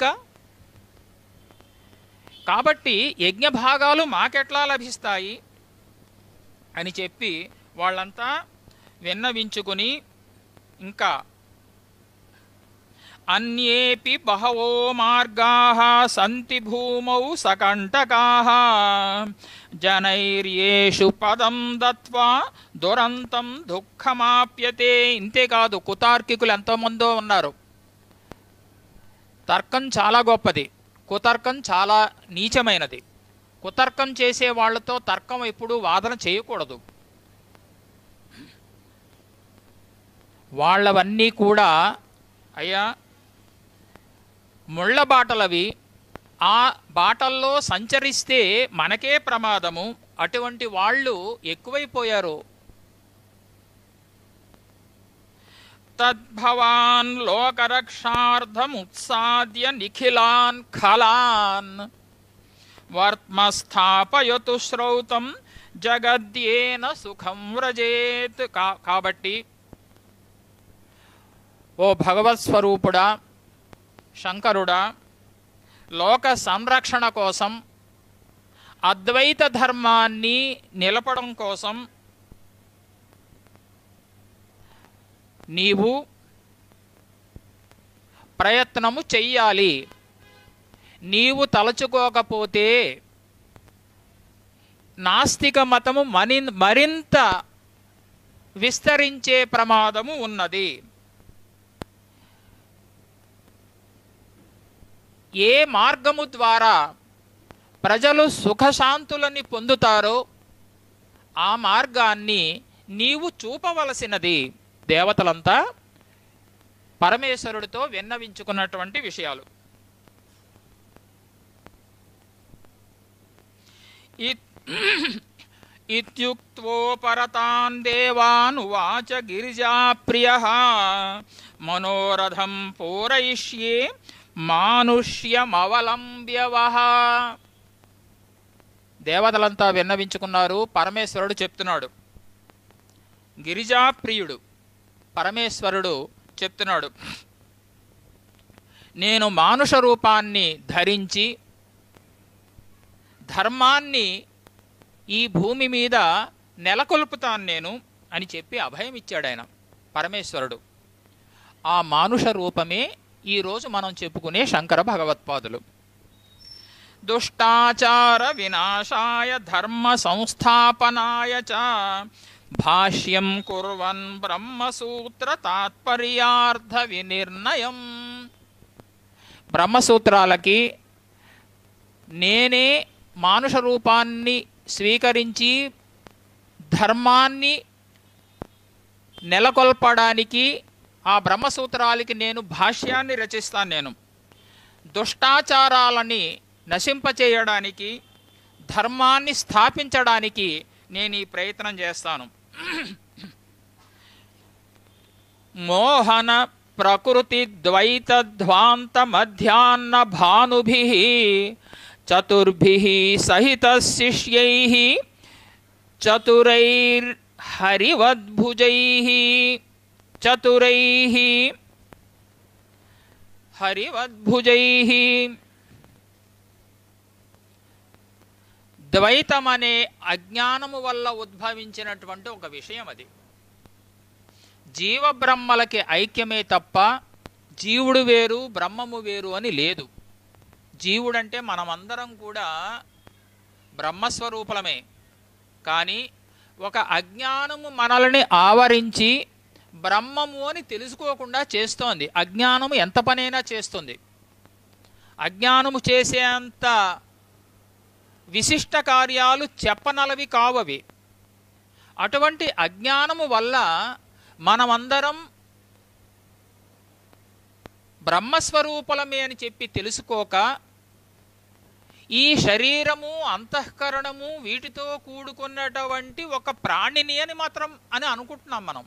కాబట్టి యజ్ఞ భాగాలు మాకెట్లా లభిస్తాయి అని చెప్పి వాళ్ళంతా విన్నవించుకుని ఇంకా అన్యేపి బహవో మార్గా సంతి భూమౌ సకంటకా జనైర్యేషు పదం దత్వా దురంతం దుఃఖమాప్యతే ఇంతేకాదు కుతార్కికులు ఎంతోమందో ఉన్నారు తర్కం చాలా గొప్పది కుతర్కం చాలా నీచమైనది కుతర్కం చేసే వాళ్ళతో తర్కం ఎప్పుడూ వాదన చేయకూడదు వాళ్ళవన్నీ కూడా అయ్యా ముళ్ళ బాటలవి ఆ బాటల్లో సంచరిస్తే మనకే ప్రమాదము అటువంటి వాళ్ళు ఎక్కువైపోయారు తద్భవాన్ లోకరక్షార్థముత్సాద్య నిఖిలాన్ ఖలాన్ వర్త్మస్థాపయతు శ్రౌతం జగద్యేన సుఖం వ్రజేత్ కా కాబట్టి ఓ భగవత్ స్వరూపుడా శంకరుడా లోక సంరక్షణ కోసం అద్వైత ధర్మాన్ని నిలపడం కోసం నీవు ప్రయత్నము చెయ్యాలి నీవు తలచుకోకపోతే నాస్తిక మతము మని మరింత విస్తరించే ప్రమాదము ఉన్నది ఏ మార్గము ద్వారా ప్రజలు సుఖశాంతులని పొందుతారో ఆ మార్గాన్ని నీవు చూపవలసినది దేవతలంతా పరమేశ్వరుడితో విన్నవించుకున్నటువంటి విషయాలు ఇ- ఇత్యుక్తోపరతాన్ దేవానువాచ గిరిజాప్రియ మనోరథం పూరయిష్యే మానుష్యమవలంబ్యవహ దేవతలంతా విన్నవించుకున్నారు పరమేశ్వరుడు చెప్తున్నాడు గిరిజాప్రియుడు పరమేశ్వరుడు చెప్తున్నాడు నేను మానుష రూపాన్ని ధరించి ధర్మాన్ని ఈ భూమి మీద నెలకొల్పుతాను నేను అని చెప్పి అభయం ఇచ్చాడు ఆయన పరమేశ్వరుడు ఆ మానుష రూపమే ఈరోజు మనం చెప్పుకునే శంకర భగవత్పాదులు దుష్టాచార వినాశాయ ధర్మ సంస్థాపనాయ చ భాష్యం కుర్వన్ బ్రహ్మసూత్ర తాత్పర్యార్థ వినిర్ణయం బ్రహ్మసూత్రాలకి నేనే మానుష రూపాన్ని స్వీకరించి ధర్మాన్ని నెలకొల్పడానికి ఆ బ్రహ్మసూత్రాలకి నేను భాష్యాన్ని రచిస్తాను నేను దుష్టాచారాలని నశింపచేయడానికి ధర్మాన్ని స్థాపించడానికి నేను ఈ ప్రయత్నం చేస్తాను మోహన ప్రకృతి ద్వైత ధ్వాంత మధ్యాహ్న భానుభి చతుర్భి సహిత శిష్యై చతురైర్హరివద్భుజై చతురై హరివద్భుజై ద్వైతం అనే అజ్ఞానము వల్ల ఉద్భవించినటువంటి ఒక విషయం అది జీవబ్రహ్మలకి ఐక్యమే తప్ప జీవుడు వేరు బ్రహ్మము వేరు అని లేదు జీవుడంటే మనమందరం కూడా బ్రహ్మస్వరూపలమే కానీ ఒక అజ్ఞానము మనల్ని ఆవరించి బ్రహ్మము అని తెలుసుకోకుండా చేస్తోంది అజ్ఞానము ఎంత పనైనా చేస్తుంది అజ్ఞానము చేసేంత విశిష్ట కార్యాలు చెప్పనలవి కావవి అటువంటి అజ్ఞానము వల్ల మనమందరం బ్రహ్మస్వరూపలమే అని చెప్పి తెలుసుకోక ఈ శరీరము అంతఃకరణము వీటితో కూడుకున్నటువంటి ఒక ప్రాణిని అని మాత్రం అని అనుకుంటున్నాం మనం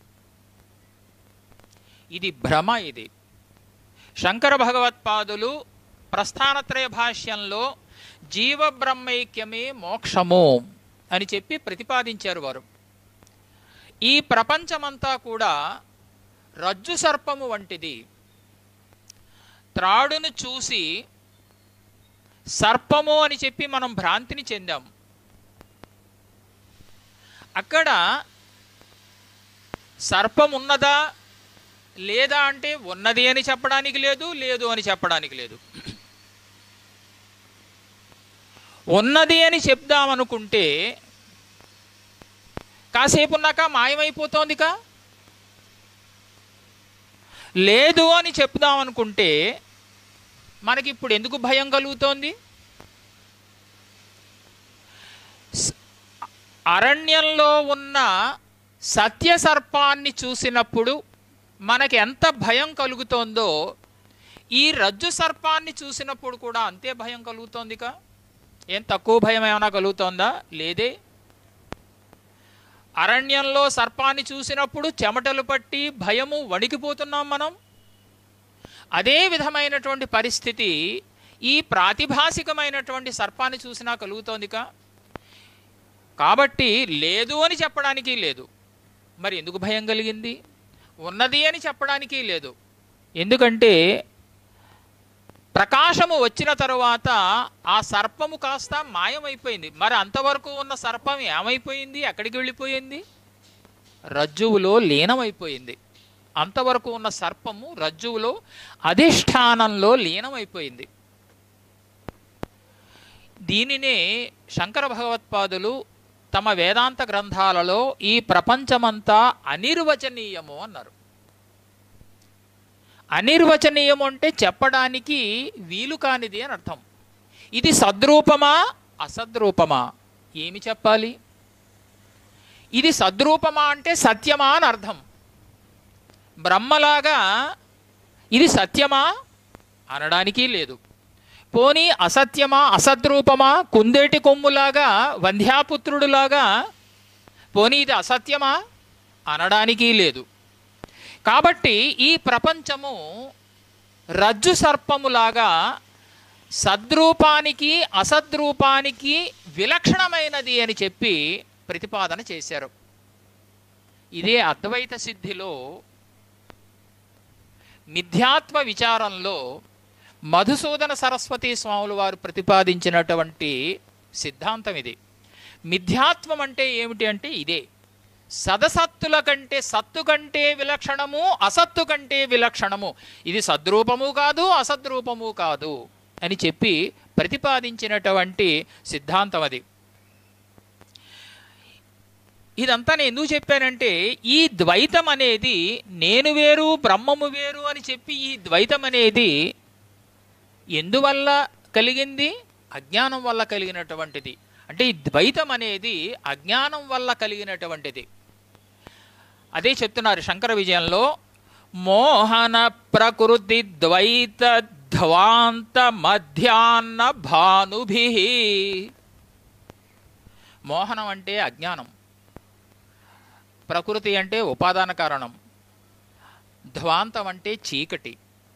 ఇది భ్రమ ఇది శంకర భగవత్పాదులు ప్రస్థానత్రయ భాష్యంలో జీవబ్రహ్మైక్యమే మోక్షము అని చెప్పి ప్రతిపాదించారు వారు ఈ ప్రపంచమంతా కూడా రజ్జు సర్పము వంటిది త్రాడును చూసి సర్పము అని చెప్పి మనం భ్రాంతిని చెందాం అక్కడ సర్పం ఉన్నదా లేదా అంటే ఉన్నది అని చెప్పడానికి లేదు లేదు అని చెప్పడానికి లేదు ఉన్నది అని చెప్దామనుకుంటే కాసేపు ఉన్నాక మాయమైపోతోందికా లేదు అని చెప్దామనుకుంటే మనకి ఇప్పుడు ఎందుకు భయం కలుగుతోంది స- అరణ్యంలో ఉన్న సత్య సర్పాన్ని చూసినప్పుడు మనకి ఎంత భయం కలుగుతోందో ఈ రజ్జు సర్పాన్ని చూసినప్పుడు కూడా అంతే భయం కలుగుతోందిగా ఏం తక్కువ భయం ఏమైనా కలుగుతోందా లేదే అరణ్యంలో సర్పాన్ని చూసినప్పుడు చెమటలు పట్టి భయము వణికిపోతున్నాం మనం అదే విధమైనటువంటి పరిస్థితి ఈ ప్రాతిభాసికమైనటువంటి సర్పాన్ని చూసినా కలుగుతోందిగా కాబట్టి లేదు అని చెప్పడానికి లేదు మరి ఎందుకు భయం కలిగింది ఉన్నది అని చెప్పడానికి లేదు ఎందుకంటే ప్రకాశము వచ్చిన తరువాత ఆ సర్పము కాస్త మాయమైపోయింది మరి అంతవరకు ఉన్న సర్పం ఏమైపోయింది ఎక్కడికి వెళ్ళిపోయింది రజ్జువులో లీనమైపోయింది అంతవరకు ఉన్న సర్పము రజ్జువులో అధిష్టానంలో లీనమైపోయింది దీనినే శంకర భగవత్పాదులు తమ వేదాంత గ్రంథాలలో ఈ ప్రపంచమంతా అనిర్వచనీయము అన్నారు అనిర్వచనీయం అంటే చెప్పడానికి వీలు కానిది అని అర్థం ఇది సద్రూపమా అసద్రూపమా ఏమి చెప్పాలి ఇది సద్రూపమా అంటే సత్యమా అని అర్థం బ్రహ్మలాగా ఇది సత్యమా అనడానికి లేదు పోనీ అసత్యమా అసద్రూపమా కుందేటి కొమ్ములాగా వంధ్యాపుత్రుడులాగా పోనీ ఇది అసత్యమా అనడానికి లేదు కాబట్టి ఈ ప్రపంచము రజ్జు సర్పములాగా సద్రూపానికి అసద్రూపానికి విలక్షణమైనది అని చెప్పి ప్రతిపాదన చేశారు ఇదే అద్వైత సిద్ధిలో మిథ్యాత్వ విచారంలో మధుసూదన సరస్వతి స్వాములు వారు ప్రతిపాదించినటువంటి సిద్ధాంతం ఇది మిథ్యాత్వం అంటే ఏమిటి అంటే ఇదే సదసత్తుల కంటే సత్తు కంటే విలక్షణము అసత్తు కంటే విలక్షణము ఇది సద్రూపము కాదు అసద్రూపము కాదు అని చెప్పి ప్రతిపాదించినటువంటి సిద్ధాంతం అది ఇదంతా నేను ఎందుకు చెప్పానంటే ఈ ద్వైతం అనేది నేను వేరు బ్రహ్మము వేరు అని చెప్పి ఈ ద్వైతం అనేది ఎందువల్ల కలిగింది అజ్ఞానం వల్ల కలిగినటువంటిది అంటే ఈ ద్వైతం అనేది అజ్ఞానం వల్ల కలిగినటువంటిది అదే చెప్తున్నారు శంకర విజయంలో మోహన ప్రకృతి ద్వైత ధ్వాంత మధ్యాహ్న భానుభి మోహనం అంటే అజ్ఞానం ప్రకృతి అంటే ఉపాదాన కారణం ధ్వాంతం అంటే చీకటి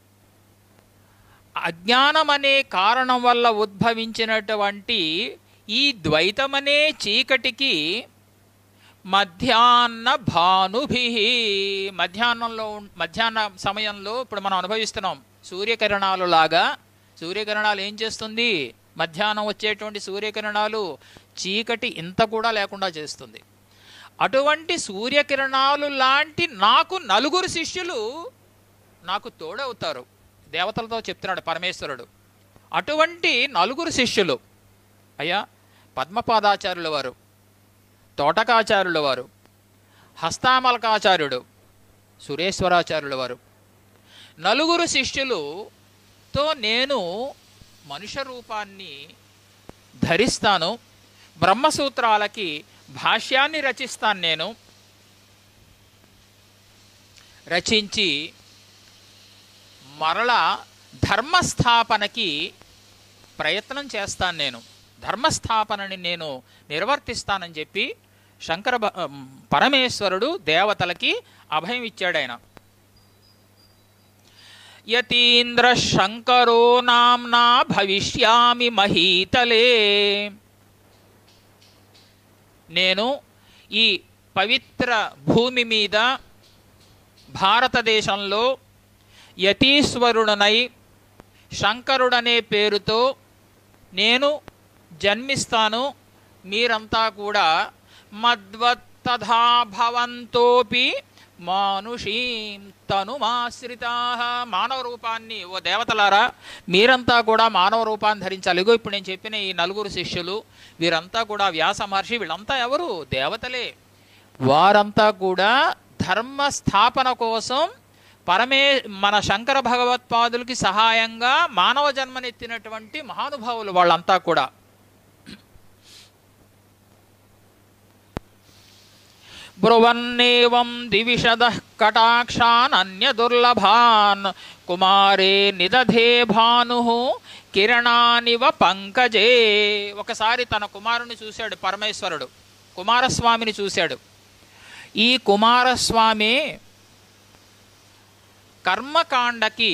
అజ్ఞానం అనే కారణం వల్ల ఉద్భవించినటువంటి ఈ ద్వైతమనే చీకటికి మధ్యాహ్న భానుభి మధ్యాహ్నంలో ఉన్- మధ్యాహ్న సమయంలో ఇప్పుడు మనం అనుభవిస్తున్నాం సూర్యకిరణాలు లాగా సూర్యకిరణాలు ఏం చేస్తుంది మధ్యాహ్నం వచ్చేటువంటి సూర్యకిరణాలు చీకటి ఇంత కూడా లేకుండా చేస్తుంది అటువంటి సూర్యకిరణాలు లాంటి నాకు నలుగురు శిష్యులు నాకు తోడవుతారు దేవతలతో చెప్తున్నాడు పరమేశ్వరుడు అటువంటి నలుగురు శిష్యులు అయ్యా పద్మపాదాచార్యుల వారు తోటకాచార్యుల వారు హస్తామలకాచార్యుడు సురేశ్వరాచార్యుల వారు నలుగురు శిష్యులుతో నేను మనుష్య రూపాన్ని ధరిస్తాను బ్రహ్మసూత్రాలకి భాష్యాన్ని రచిస్తాను నేను రచించి మరల ధర్మస్థాపనకి ప్రయత్నం చేస్తాను నేను ధర్మస్థాపనని నేను నిర్వర్తిస్తానని చెప్పి శంకర భ- పరమేశ్వరుడు దేవతలకి అభయం ఇచ్చాడు ఆయన యతీంద్ర శంకరో నామ్నా భవిష్యామి మహీతలే నేను ఈ పవిత్ర భూమి మీద భారతదేశంలో యతీశ్వరుడనై శంకరుడనే పేరుతో నేను జన్మిస్తాను మీరంతా కూడా మద్వత్తథా భవంతోపి మానుషీం తనుమాశ్రితా మానవ రూపాన్ని ఓ దేవతలారా మీరంతా కూడా మానవ రూపాన్ని ధరించాలి ఇగో ఇప్పుడు నేను చెప్పిన ఈ నలుగురు శిష్యులు వీరంతా కూడా వ్యాస మహర్షి వీళ్ళంతా ఎవరు దేవతలే వారంతా కూడా ధర్మ స్థాపన కోసం పరమే మన శంకర భగవత్పాదులకి సహాయంగా మానవ జన్మనెత్తినటువంటి మహానుభావులు వాళ్ళంతా కూడా బ్రువన్నేవం దివిషద కటాక్షాన్ అన్య దుర్లభాన్ కుమారే నిదధే భాను కిరణానివ పంకజే ఒకసారి తన కుమారుని చూశాడు పరమేశ్వరుడు కుమారస్వామిని చూశాడు ఈ కుమారస్వామి కర్మకాండకి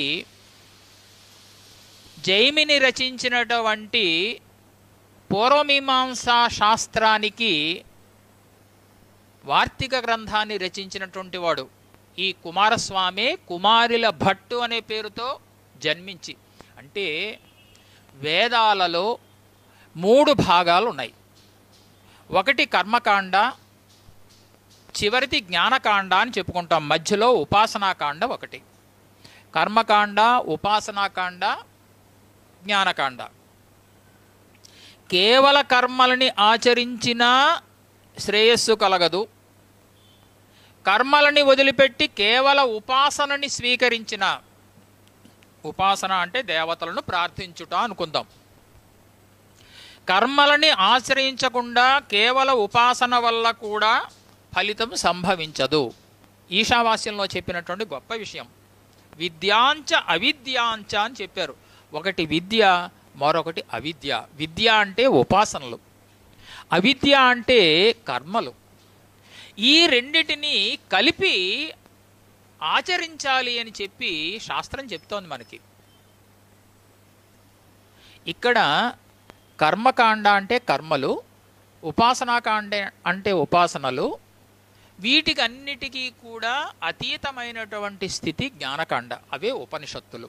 జైమిని రచించినటువంటి పూర్వమీమాంసా శాస్త్రానికి వార్తిక గ్రంథాన్ని రచించినటువంటి వాడు ఈ కుమారస్వామి కుమారుల భట్టు అనే పేరుతో జన్మించి అంటే వేదాలలో మూడు భాగాలు ఉన్నాయి ఒకటి కర్మకాండ చివరిది జ్ఞానకాండ అని చెప్పుకుంటాం మధ్యలో ఉపాసనాకాండ ఒకటి కర్మకాండ ఉపాసనాకాండ జ్ఞానకాండ కేవల కర్మలని ఆచరించినా శ్రేయస్సు కలగదు కర్మలని వదిలిపెట్టి కేవల ఉపాసనని స్వీకరించిన ఉపాసన అంటే దేవతలను ప్రార్థించుట అనుకుందాం కర్మలని ఆశ్రయించకుండా కేవల ఉపాసన వల్ల కూడా ఫలితం సంభవించదు ఈశావాస్యంలో చెప్పినటువంటి గొప్ప విషయం విద్యాంచ అవిద్యాంచ అని చెప్పారు ఒకటి విద్య మరొకటి అవిద్య విద్య అంటే ఉపాసనలు అవిద్య అంటే కర్మలు ఈ రెండిటిని కలిపి ఆచరించాలి అని చెప్పి శాస్త్రం చెప్తోంది మనకి ఇక్కడ కర్మకాండ అంటే కర్మలు ఉపాసనాకాండ అంటే ఉపాసనలు వీటికి అన్నిటికీ కూడా అతీతమైనటువంటి స్థితి జ్ఞానకాండ అవే ఉపనిషత్తులు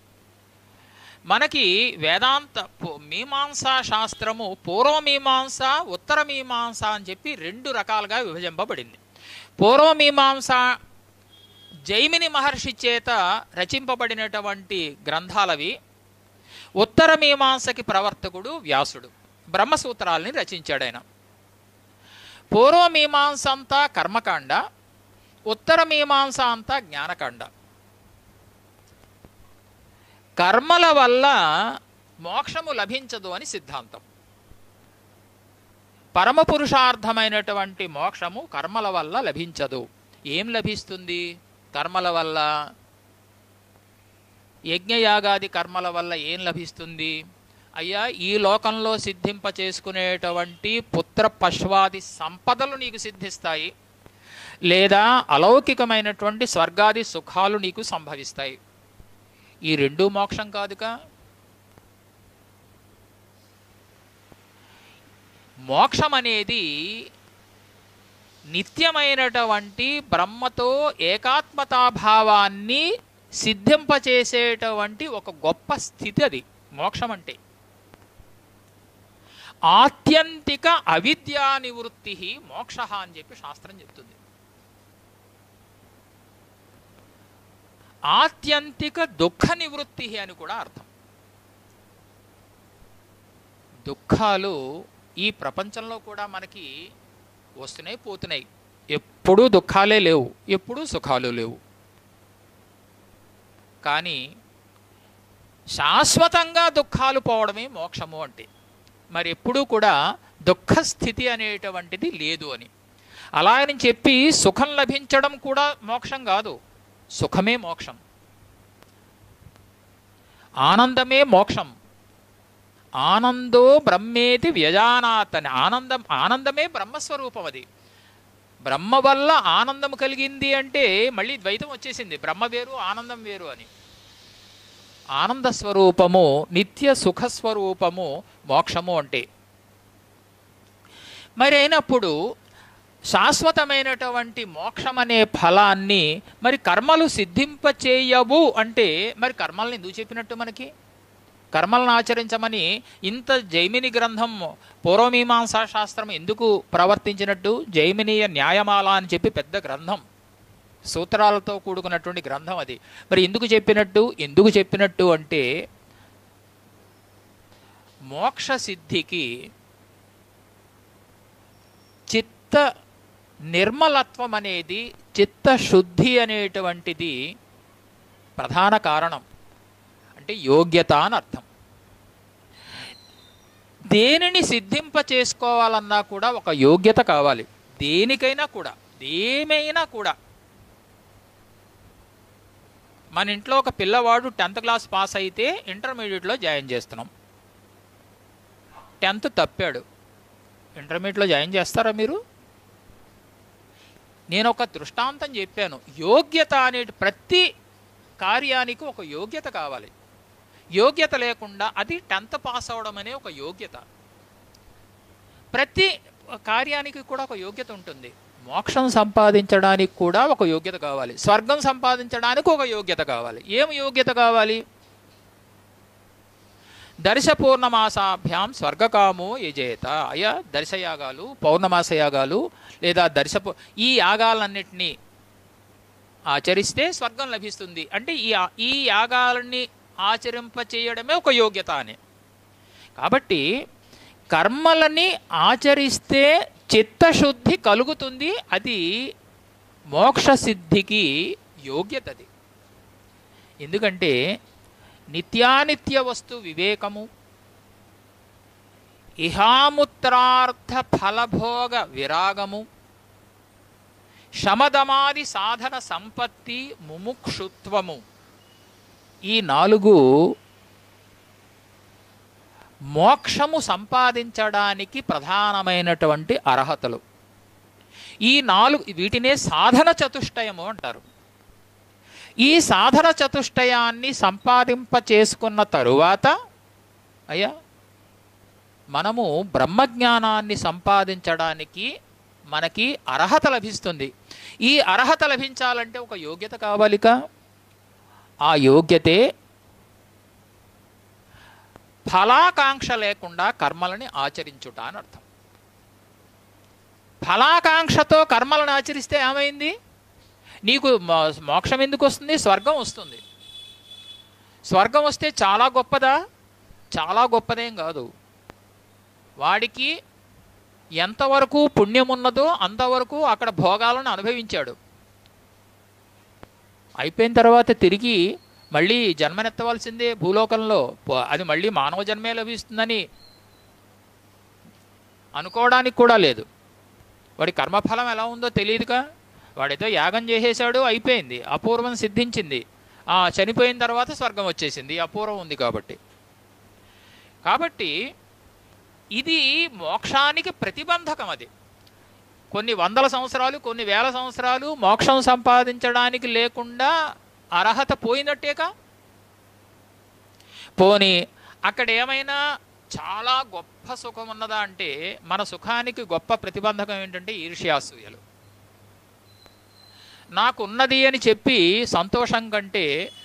మనకి వేదాంత పు- మీమాంసా శాస్త్రము పూర్వమీమాంస ఉత్తర మీమాంస అని చెప్పి రెండు రకాలుగా విభజింపబడింది పూర్వమీమాంస జైమిని మహర్షి చేత రచింపబడినటువంటి గ్రంథాలవి ఉత్తర మీమాంసకి ప్రవర్తకుడు వ్యాసుడు బ్రహ్మసూత్రాల్ని రచించాడు ఆయన పూర్వమీమాంస అంతా కర్మకాండ ఉత్తర మీమాంస అంతా జ్ఞానకాండ కర్మల వల్ల మోక్షము లభించదు అని సిద్ధాంతం పరమపురుషార్థమైనటువంటి మోక్షము కర్మల వల్ల లభించదు ఏం లభిస్తుంది కర్మల వల్ల యజ్ఞయాగాది కర్మల వల్ల ఏం లభిస్తుంది అయ్యా ఈ లోకంలో సిద్ధింప చేసుకునేటువంటి పుత్ర పశ్వాది సంపదలు నీకు సిద్ధిస్తాయి లేదా అలౌకికమైనటువంటి స్వర్గాది సుఖాలు నీకు సంభవిస్తాయి ఈ రెండూ మోక్షం కాదుగా మోక్షం అనేది నిత్యమైనటువంటి బ్రహ్మతో ఏకాత్మతాభావాన్ని సిద్ధింపచేసేటువంటి ఒక గొప్ప స్థితి అది మోక్షం అంటే ఆత్యంతిక అవిద్యా నివృత్తి మోక్ష అని చెప్పి శాస్త్రం చెప్తుంది ఆత్యంతిక దుఃఖ నివృత్తి అని కూడా అర్థం దుఃఖాలు ఈ ప్రపంచంలో కూడా మనకి వస్తున్నాయి పోతున్నాయి ఎప్పుడూ దుఃఖాలే లేవు ఎప్పుడూ సుఖాలు లేవు కానీ శాశ్వతంగా దుఃఖాలు పోవడమే మోక్షము అంటే మరి ఎప్పుడూ కూడా దుఃఖ స్థితి అనేటువంటిది లేదు అని అలా అని చెప్పి సుఖం లభించడం కూడా మోక్షం కాదు సుఖమే మోక్షం ఆనందమే మోక్షం ఆనందో బ్రహ్మేతి వ్యజానాత్ అని ఆనందం ఆనందమే బ్రహ్మస్వరూపం అది బ్రహ్మ వల్ల ఆనందం కలిగింది అంటే మళ్ళీ ద్వైతం వచ్చేసింది బ్రహ్మ వేరు ఆనందం వేరు అని ఆనంద స్వరూపము నిత్య సుఖ స్వరూపము మోక్షము అంటే మరి అయినప్పుడు శాశ్వతమైనటువంటి మోక్షం అనే ఫలాన్ని మరి కర్మలు సిద్ధింపచేయవు అంటే మరి కర్మల్ని ఎందుకు చెప్పినట్టు మనకి కర్మలను ఆచరించమని ఇంత జైమిని గ్రంథం పూర్వమీమాంసా శాస్త్రం ఎందుకు ప్రవర్తించినట్టు జైమినీయ న్యాయమాల అని చెప్పి పెద్ద గ్రంథం సూత్రాలతో కూడుకున్నటువంటి గ్రంథం అది మరి ఎందుకు చెప్పినట్టు ఎందుకు చెప్పినట్టు అంటే మోక్ష సిద్ధికి చిత్త నిర్మలత్వం అనేది చిత్తశుద్ధి అనేటువంటిది ప్రధాన కారణం అంటే యోగ్యత అని అర్థం దేనిని సిద్ధింప చేసుకోవాలన్నా కూడా ఒక యోగ్యత కావాలి దేనికైనా కూడా దేమైనా కూడా మన ఇంట్లో ఒక పిల్లవాడు టెన్త్ క్లాస్ పాస్ అయితే ఇంటర్మీడియట్లో జాయిన్ చేస్తున్నాం టెన్త్ తప్పాడు ఇంటర్మీడియట్లో జాయిన్ చేస్తారా మీరు నేను ఒక దృష్టాంతం చెప్పాను యోగ్యత అనే ప్రతి కార్యానికి ఒక యోగ్యత కావాలి యోగ్యత లేకుండా అది టెన్త్ పాస్ అవడం అనే ఒక యోగ్యత ప్రతి కార్యానికి కూడా ఒక యోగ్యత ఉంటుంది మోక్షం సంపాదించడానికి కూడా ఒక యోగ్యత కావాలి స్వర్గం సంపాదించడానికి ఒక యోగ్యత కావాలి ఏం యోగ్యత కావాలి దర్శ పూర్ణమాసాభ్యాం స్వర్గకామో యజేత అయ్యా దర్శయాగాలు పౌర్ణమాస యాగాలు లేదా దర్శ పూ- ఈ యాగాలన్నింటినీ ఆచరిస్తే స్వర్గం లభిస్తుంది అంటే ఈ ఆ- ఈ యాగాలని ఆచరింప చేయడమే ఒక యోగ్యత అని కాబట్టి కర్మలని ఆచరిస్తే చిత్తశుద్ధి కలుగుతుంది అది మోక్ష సిద్ధికి యోగ్యతది ఎందుకంటే నిత్యానిత్య వస్తు వివేకము ఇహాముత్రార్థ ఫలభోగ విరాగము శమదమాది సాధన సంపత్తి ముముక్షుత్వము ఈ నాలుగు మోక్షము సంపాదించడానికి ప్రధానమైనటువంటి అర్హతలు ఈ నాలుగు వీటినే సాధన చతుష్టయము అంటారు ఈ సాధన చతుష్టయాన్ని సంపాదింప చేసుకున్న తరువాత అయ్యా మనము బ్రహ్మజ్ఞానాన్ని సంపాదించడానికి మనకి అర్హత లభిస్తుంది ఈ అర్హత లభించాలంటే ఒక యోగ్యత కావాలిక ఆ యోగ్యతే ఫలాకాంక్ష లేకుండా కర్మలని ఆచరించుట అని అర్థం ఫలాకాంక్షతో కర్మలను ఆచరిస్తే ఏమైంది నీకు మో- మోక్షం ఎందుకు వస్తుంది స్వర్గం వస్తుంది స్వర్గం వస్తే చాలా గొప్పదా చాలా గొప్పదేం కాదు వాడికి ఎంతవరకు పుణ్యం ఉన్నదో అంతవరకు అక్కడ భోగాలను అనుభవించాడు అయిపోయిన తర్వాత తిరిగి మళ్ళీ జన్మనెత్తవలసిందే భూలోకంలో పో- అది మళ్ళీ మానవ జన్మే లభిస్తుందని అనుకోవడానికి కూడా లేదు వాడి కర్మఫలం ఎలా ఉందో తెలియదుగా వాడేదో యాగం చేసేశాడు అయిపోయింది అపూర్వం సిద్ధించింది ఆ చనిపోయిన తర్వాత స్వర్గం వచ్చేసింది అపూర్వం ఉంది కాబట్టి కాబట్టి ఇది మోక్షానికి ప్రతిబంధకం అది కొన్ని వందల సంవత్సరాలు కొన్ని వేల సంవత్సరాలు మోక్షం సంపాదించడానికి లేకుండా అర్హత పోయినట్టేగా పోని అక్కడ ఏమైనా చాలా గొప్ప సుఖం ఉన్నదా అంటే మన సుఖానికి గొప్ప ప్రతిబంధకం ఏంటంటే ఈర్ష్యాసూయలు నాకున్నది అని చెప్పి సంతోషం కంటే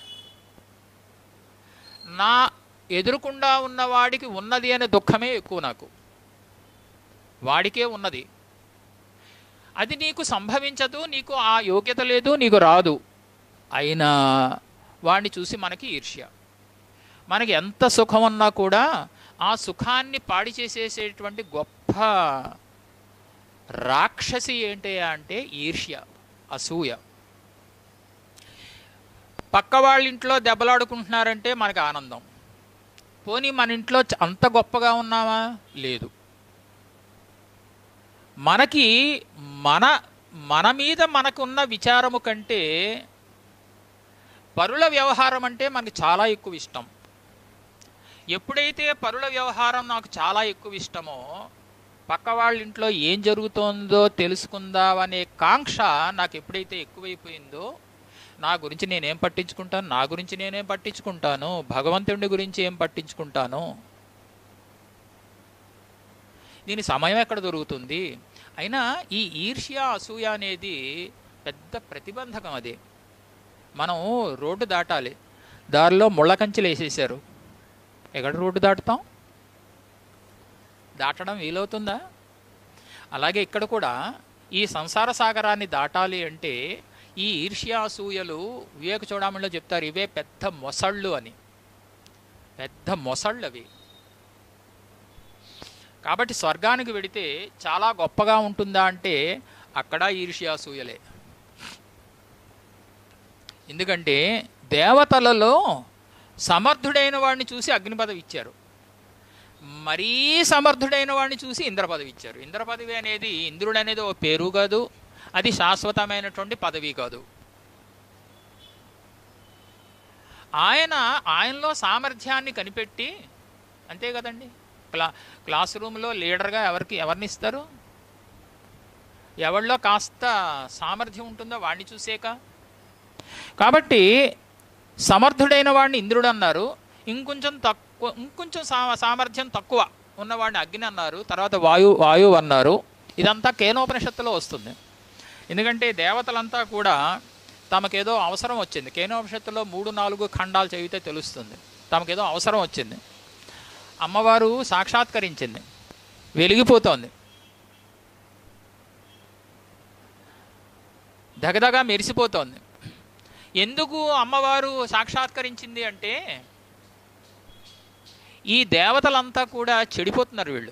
నా ఎదురుకుండా ఉన్నవాడికి ఉన్నది అనే దుఃఖమే ఎక్కువ నాకు వాడికే ఉన్నది అది నీకు సంభవించదు నీకు ఆ యోగ్యత లేదు నీకు రాదు అయినా వాడిని చూసి మనకి ఈర్ష్య మనకి ఎంత సుఖం ఉన్నా కూడా ఆ సుఖాన్ని పాడి చేసేసేటువంటి గొప్ప రాక్షసి ఏంటి అంటే ఈర్ష్య అసూయ పక్క వాళ్ళ ఇంట్లో దెబ్బలాడుకుంటున్నారంటే మనకి ఆనందం పోనీ మన ఇంట్లో చ- అంత గొప్పగా ఉన్నామా లేదు మనకి మన మన మీద మనకున్న విచారము కంటే పరుల వ్యవహారం అంటే మనకి చాలా ఎక్కువ ఇష్టం ఎప్పుడైతే పరుల వ్యవహారం నాకు చాలా ఎక్కువ ఇష్టమో పక్క వాళ్ళ ఇంట్లో ఏం జరుగుతోందో తెలుసుకుందామనే కాంక్ష నాకు ఎప్పుడైతే ఎక్కువైపోయిందో నా గురించి నేనేం పట్టించుకుంటాను నా గురించి నేనేం పట్టించుకుంటాను భగవంతుడి గురించి ఏం పట్టించుకుంటాను దీని సమయం ఎక్కడ దొరుకుతుంది అయినా ఈ ఈర్ష్య అసూయ అనేది పెద్ద ప్రతిబంధకం అది మనం రోడ్డు దాటాలి దారిలో ముళ్ళ కంచెలు వేసేసారు ఎక్కడ రోడ్డు దాటుతాం దాటడం వీలవుతుందా అలాగే ఇక్కడ కూడా ఈ సంసార సాగరాన్ని దాటాలి అంటే ఈ ఈర్ష్యాసూయలు వివేక చూడమణిలో చెప్తారు ఇవే పెద్ద మొసళ్ళు అని పెద్ద మొసళ్ళు అవి కాబట్టి స్వర్గానికి వెడితే చాలా గొప్పగా ఉంటుందా అంటే అక్కడ ఈర్ష్యాసూయలే ఎందుకంటే దేవతలలో సమర్థుడైన వాడిని చూసి అగ్ని పదవి ఇచ్చారు మరీ సమర్థుడైన వాడిని చూసి ఇంద్ర పదవి ఇచ్చారు ఇంద్ర పదవి అనేది ఇంద్రుడు అనేది ఓ పేరు కాదు అది శాశ్వతమైనటువంటి పదవి కాదు ఆయన ఆయనలో సామర్థ్యాన్ని కనిపెట్టి అంతే కదండి క్లా క్లాస్ రూమ్లో లీడర్గా ఎవరికి ఎవరిని ఇస్తారు ఎవరిలో కాస్త సామర్థ్యం ఉంటుందో వాడిని చూసేక కాబట్టి సమర్థుడైన వాడిని ఇంద్రుడు అన్నారు ఇంకొంచెం తక్కువ ఇంకొంచెం సా సామర్థ్యం తక్కువ ఉన్నవాడిని అగ్ని అన్నారు తర్వాత వాయు వాయువు అన్నారు ఇదంతా కేనోపనిషత్తులో వస్తుంది ఎందుకంటే దేవతలంతా కూడా తమకేదో అవసరం వచ్చింది కేనోపనిషత్తులో మూడు నాలుగు ఖండాలు చదివితే తెలుస్తుంది తమకేదో అవసరం వచ్చింది అమ్మవారు సాక్షాత్కరించింది వెలిగిపోతోంది దగదగా మెరిసిపోతోంది ఎందుకు అమ్మవారు సాక్షాత్కరించింది అంటే ఈ దేవతలంతా కూడా చెడిపోతున్నారు వీళ్ళు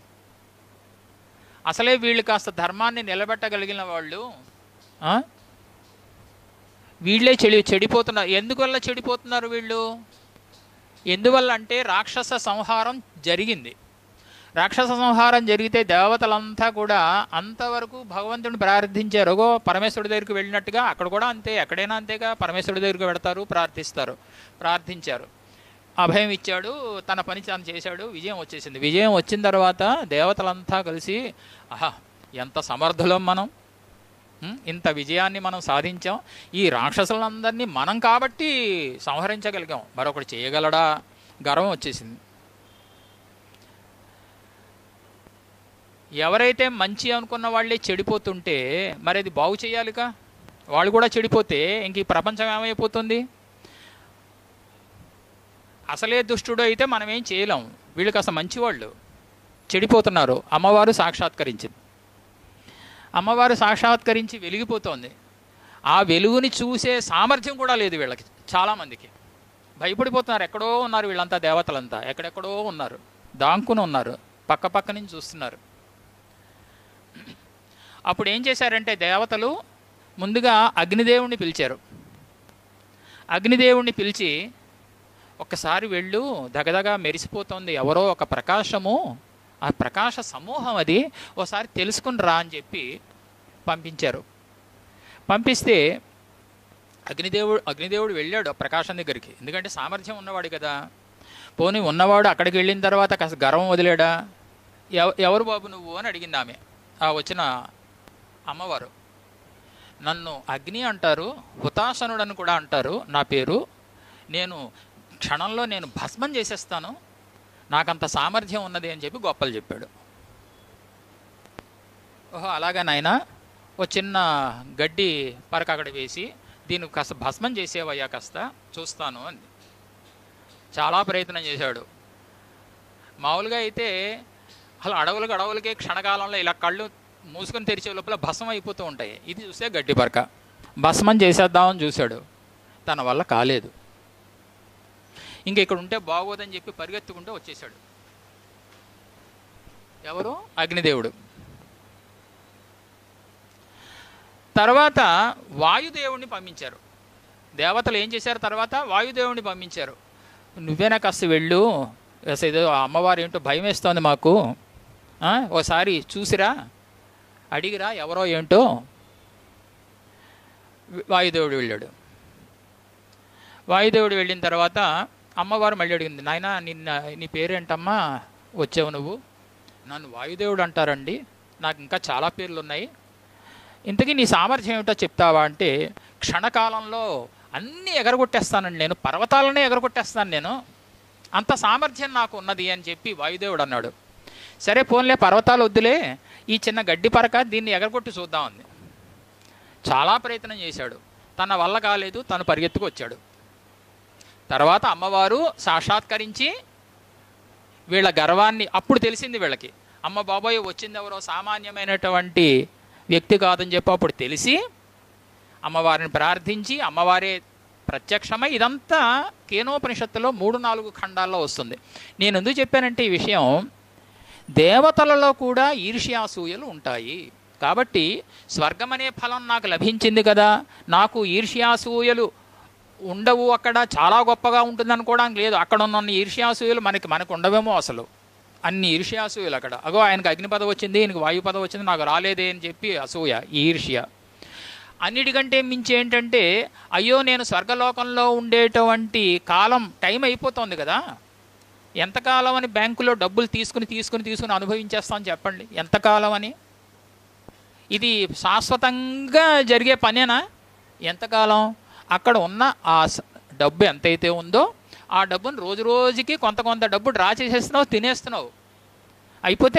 అసలే వీళ్ళు కాస్త ధర్మాన్ని నిలబెట్టగలిగిన వాళ్ళు ఆ? వీళ్ళే చెడి చెడిపోతున్నారు ఎందువల్ల చెడిపోతున్నారు వీళ్ళు ఎందువల్ల అంటే రాక్షస సంహారం జరిగింది రాక్షస సంహారం జరిగితే దేవతలంతా కూడా అంతవరకు భగవంతుడిని ప్రార్థించారు అగో పరమేశ్వరుడి దగ్గరికి వెళ్ళినట్టుగా అక్కడ కూడా అంతే ఎక్కడైనా అంతేగా పరమేశ్వరుడి దగ్గరికి వెడతారు ప్రార్థిస్తారు ప్రార్థించారు అభయం ఇచ్చాడు తన పని తాను చేశాడు విజయం వచ్చేసింది విజయం వచ్చిన తర్వాత దేవతలంతా కలిసి ఆహా ఎంత సమర్థులం మనం ఉం, ఇంత విజయాన్ని మనం సాధించాం ఈ రాక్షసులందరినీ మనం కాబట్టి సంహరించగలిగాం మరొకటి చేయగలడా గర్వం వచ్చేసింది ఎవరైతే మంచి అనుకున్న వాళ్ళే చెడిపోతుంటే మరి అది బాగు చేయాలిగా వాళ్ళు కూడా చెడిపోతే ఇంక ఈ ప్రపంచం ఏమైపోతుంది అసలే దుష్టుడు అయితే మనం ఏం చేయలేం వీళ్ళకి అసలు మంచివాళ్ళు చెడిపోతున్నారు అమ్మవారు సాక్షాత్కరించింది అమ్మవారు సాక్షాత్కరించి వెలిగిపోతోంది ఆ వెలుగుని చూసే సామర్థ్యం కూడా లేదు వీళ్ళకి చాలామందికి భయపడిపోతున్నారు ఎక్కడో ఉన్నారు వీళ్ళంతా దేవతలంతా ఎక్కడెక్కడో ఉన్నారు దాంకుని ఉన్నారు పక్క పక్క నుంచి చూస్తున్నారు అప్పుడు ఏం చేశారంటే దేవతలు ముందుగా అగ్నిదేవుణ్ణి పిలిచారు అగ్నిదేవుణ్ణి పిలిచి ఒక్కసారి వెళ్ళు దగదగా మెరిసిపోతుంది ఎవరో ఒక ప్రకాశము ఆ ప్రకాశ సమూహం అది ఓసారి తెలుసుకుని రా అని చెప్పి పంపించారు పంపిస్తే అగ్నిదేవుడు అగ్నిదేవుడు వెళ్ళాడు ఆ ప్రకాశం దగ్గరికి ఎందుకంటే సామర్థ్యం ఉన్నవాడు కదా పోనీ ఉన్నవాడు అక్కడికి వెళ్ళిన తర్వాత కాస్త గర్వం వదిలేడా ఎవ- ఎవరు బాబు నువ్వు అని అడిగింది ఆమె ఆ వచ్చిన అమ్మవారు నన్ను అగ్ని అంటారు హుతాసనుడని కూడా అంటారు నా పేరు నేను క్షణంలో నేను భస్మం చేసేస్తాను నాకంత సామర్థ్యం ఉన్నది అని చెప్పి గొప్పలు చెప్పాడు ఓహో అలాగా నాయనా ఓ చిన్న గడ్డి పరక అక్కడ వేసి దీన్ని కాస్త భస్మం చేసేవయ్యా కాస్త చూస్తాను అంది చాలా ప్రయత్నం చేశాడు మామూలుగా అయితే అసలు అడవులకు అడవులకే క్షణకాలంలో ఇలా కళ్ళు మూసుకొని తెరిచే లోపల భస్మం అయిపోతూ ఉంటాయి ఇది చూస్తే గడ్డి పరక భస్మం చేసేద్దామని చూశాడు తన వల్ల కాలేదు ఇంక ఇక్కడ ఉంటే బాగోదని చెప్పి పరిగెత్తుకుంటూ వచ్చేసాడు ఎవరు అగ్నిదేవుడు తర్వాత వాయుదేవుడిని పంపించారు దేవతలు ఏం చేశారు తర్వాత వాయుదేవుడిని పంపించారు నువ్వేనా కాస్త వెళ్ళు అసలు ఏదో ఆ అమ్మవారు ఏంటో భయం వేస్తోంది మాకు ఆ, ఓసారి చూసిరా అడిగిరా ఎవరో ఏంటో వాయుదేవుడు వెళ్ళాడు వాయుదేవుడు వెళ్ళిన తర్వాత అమ్మవారు మళ్ళీ అడిగింది నాయన నిన్న నీ పేరేంటమ్మా వచ్చావు నువ్వు నన్ను వాయుదేవుడు అంటారండి నాకు ఇంకా చాలా పేర్లు ఉన్నాయి ఇంతకీ నీ సామర్థ్యం ఏమిటో చెప్తావా అంటే క్షణకాలంలో అన్నీ ఎగరగొట్టేస్తానండి నేను పర్వతాలనే ఎగరగొట్టేస్తాను నేను అంత సామర్థ్యం నాకు ఉన్నది అని చెప్పి వాయుదేవుడు అన్నాడు సరే పోన్లే పర్వతాలు వద్దులే ఈ చిన్న గడ్డి పరక దీన్ని ఎగరగొట్టి చూద్దామంది చాలా ప్రయత్నం చేశాడు తన వల్ల కాలేదు తను పరిగెత్తుకు వచ్చాడు తర్వాత అమ్మవారు సాక్షాత్కరించి వీళ్ళ గర్వాన్ని అప్పుడు తెలిసింది వీళ్ళకి అమ్మ బాబాయ్ వచ్చింది ఎవరో సామాన్యమైనటువంటి వ్యక్తి కాదని చెప్పి అప్పుడు తెలిసి అమ్మవారిని ప్రార్థించి అమ్మవారే ప్రత్యక్షమై ఇదంతా కేనోపనిషత్తులో మూడు నాలుగు ఖండాల్లో వస్తుంది నేను ఎందుకు చెప్పానంటే ఈ విషయం దేవతలలో కూడా ఈర్ష్యాసూయలు ఉంటాయి కాబట్టి స్వర్గం అనే ఫలం నాకు లభించింది కదా నాకు ఈర్ష్యాసూయలు ఉండవు అక్కడ చాలా గొప్పగా ఉంటుంది అనుకోవడానికి లేదు అక్కడ ఉన్న ఈర్ష్యాసూయలు మనకి మనకు ఉండవేమో అసలు అన్ని ఈర్ష్యాసూయలు అక్కడ అగో ఆయనకు అగ్ని పదవి వచ్చింది ఈయనకు వాయు పదవి వచ్చింది నాకు రాలేదే అని చెప్పి అసూయ ఈర్ష్య అన్నిటికంటే మించి ఏంటంటే అయ్యో నేను స్వర్గలోకంలో ఉండేటువంటి కాలం టైం అయిపోతుంది కదా ఎంతకాలం అని బ్యాంకులో డబ్బులు తీసుకుని తీసుకుని తీసుకుని అనుభవించేస్తామని చెప్పండి ఎంతకాలం అని ఇది శాశ్వతంగా జరిగే పనేనా ఎంతకాలం అక్కడ ఉన్న ఆ స- డబ్బు ఎంతైతే ఉందో ఆ డబ్బును రోజు రోజుకి కొంత కొంత డబ్బు డ్రా చేసేస్తున్నావు తినేస్తున్నావు అయిపోతే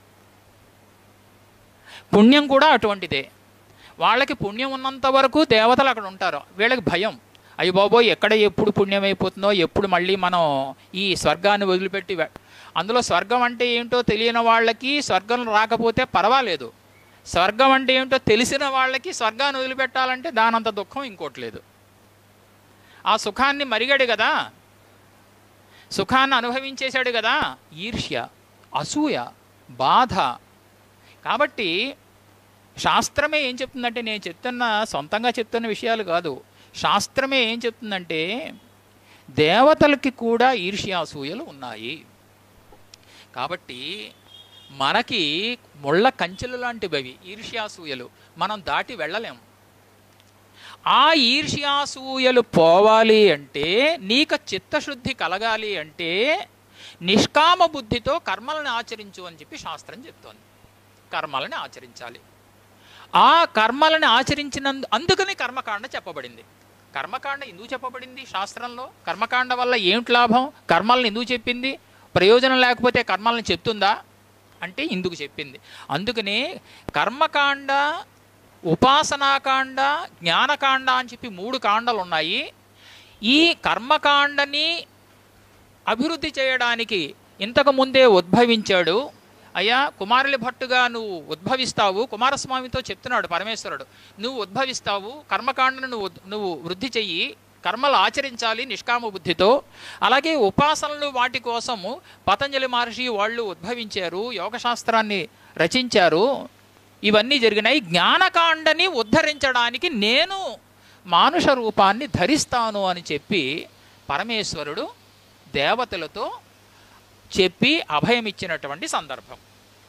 పుణ్యం కూడా అటువంటిదే వాళ్ళకి పుణ్యం ఉన్నంత వరకు దేవతలు అక్కడ ఉంటారు వీళ్ళకి భయం అయ్యి బాబోయ్ ఎక్కడ ఎప్పుడు పుణ్యం అయిపోతుందో ఎప్పుడు మళ్ళీ మనం ఈ స్వర్గాన్ని వదిలిపెట్టి వె- అందులో స్వర్గం అంటే ఏంటో తెలియని వాళ్ళకి స్వర్గం రాకపోతే పర్వాలేదు స్వర్గం అంటే ఏంటో తెలిసిన వాళ్ళకి స్వర్గాన్ని వదిలిపెట్టాలంటే దానంత దుఃఖం ఇంకోటి లేదు ఆ సుఖాన్ని మరిగాడు కదా సుఖాన్ని అనుభవించేశాడు కదా ఈర్ష్య అసూయ బాధ కాబట్టి శాస్త్రమే ఏం చెప్తుందంటే నేను చెప్తున్న సొంతంగా చెప్తున్న విషయాలు కాదు శాస్త్రమే ఏం చెప్తుందంటే దేవతలకి కూడా ఈర్ష్యాసూయలు ఉన్నాయి కాబట్టి మనకి ముళ్ళ కంచెలు లాంటివి అవి ఈర్ష్యాసూయలు మనం దాటి వెళ్ళలేము ఆ ఈర్ష్యాసూయలు పోవాలి అంటే నీకు చిత్తశుద్ధి కలగాలి అంటే నిష్కామ బుద్ధితో కర్మలను ఆచరించు అని చెప్పి శాస్త్రం చెప్తోంది కర్మలని ఆచరించాలి ఆ కర్మలను ఆచరించినందు అందుకని కర్మకాండ చెప్పబడింది కర్మకాండ ఎందుకు చెప్పబడింది శాస్త్రంలో కర్మకాండ వల్ల ఏమిటి లాభం కర్మలను ఎందుకు చెప్పింది ప్రయోజనం లేకపోతే కర్మలను చెప్తుందా అంటే ఇందుకు చెప్పింది అందుకనే కర్మకాండ ఉపాసనాకాండ జ్ఞానకాండ అని చెప్పి మూడు కాండలు ఉన్నాయి ఈ కర్మకాండని అభివృద్ధి చేయడానికి ఇంతకు ముందే ఉద్భవించాడు అయ్యా కుమారుల భట్టుగా నువ్వు ఉద్భవిస్తావు కుమారస్వామితో చెప్తున్నాడు పరమేశ్వరుడు నువ్వు ఉద్భవిస్తావు కర్మకాండను నువ్వు నువ్వు వృద్ధి చెయ్యి కర్మలు ఆచరించాలి నిష్కామ బుద్ధితో అలాగే ఉపాసనలు వాటి కోసము పతంజలి మహర్షి వాళ్ళు ఉద్భవించారు యోగశాస్త్రాన్ని రచించారు ఇవన్నీ జరిగినాయి జ్ఞానకాండని ఉద్ధరించడానికి నేను మానుష రూపాన్ని ధరిస్తాను అని చెప్పి పరమేశ్వరుడు దేవతలతో చెప్పి అభయమిచ్చినటువంటి సందర్భం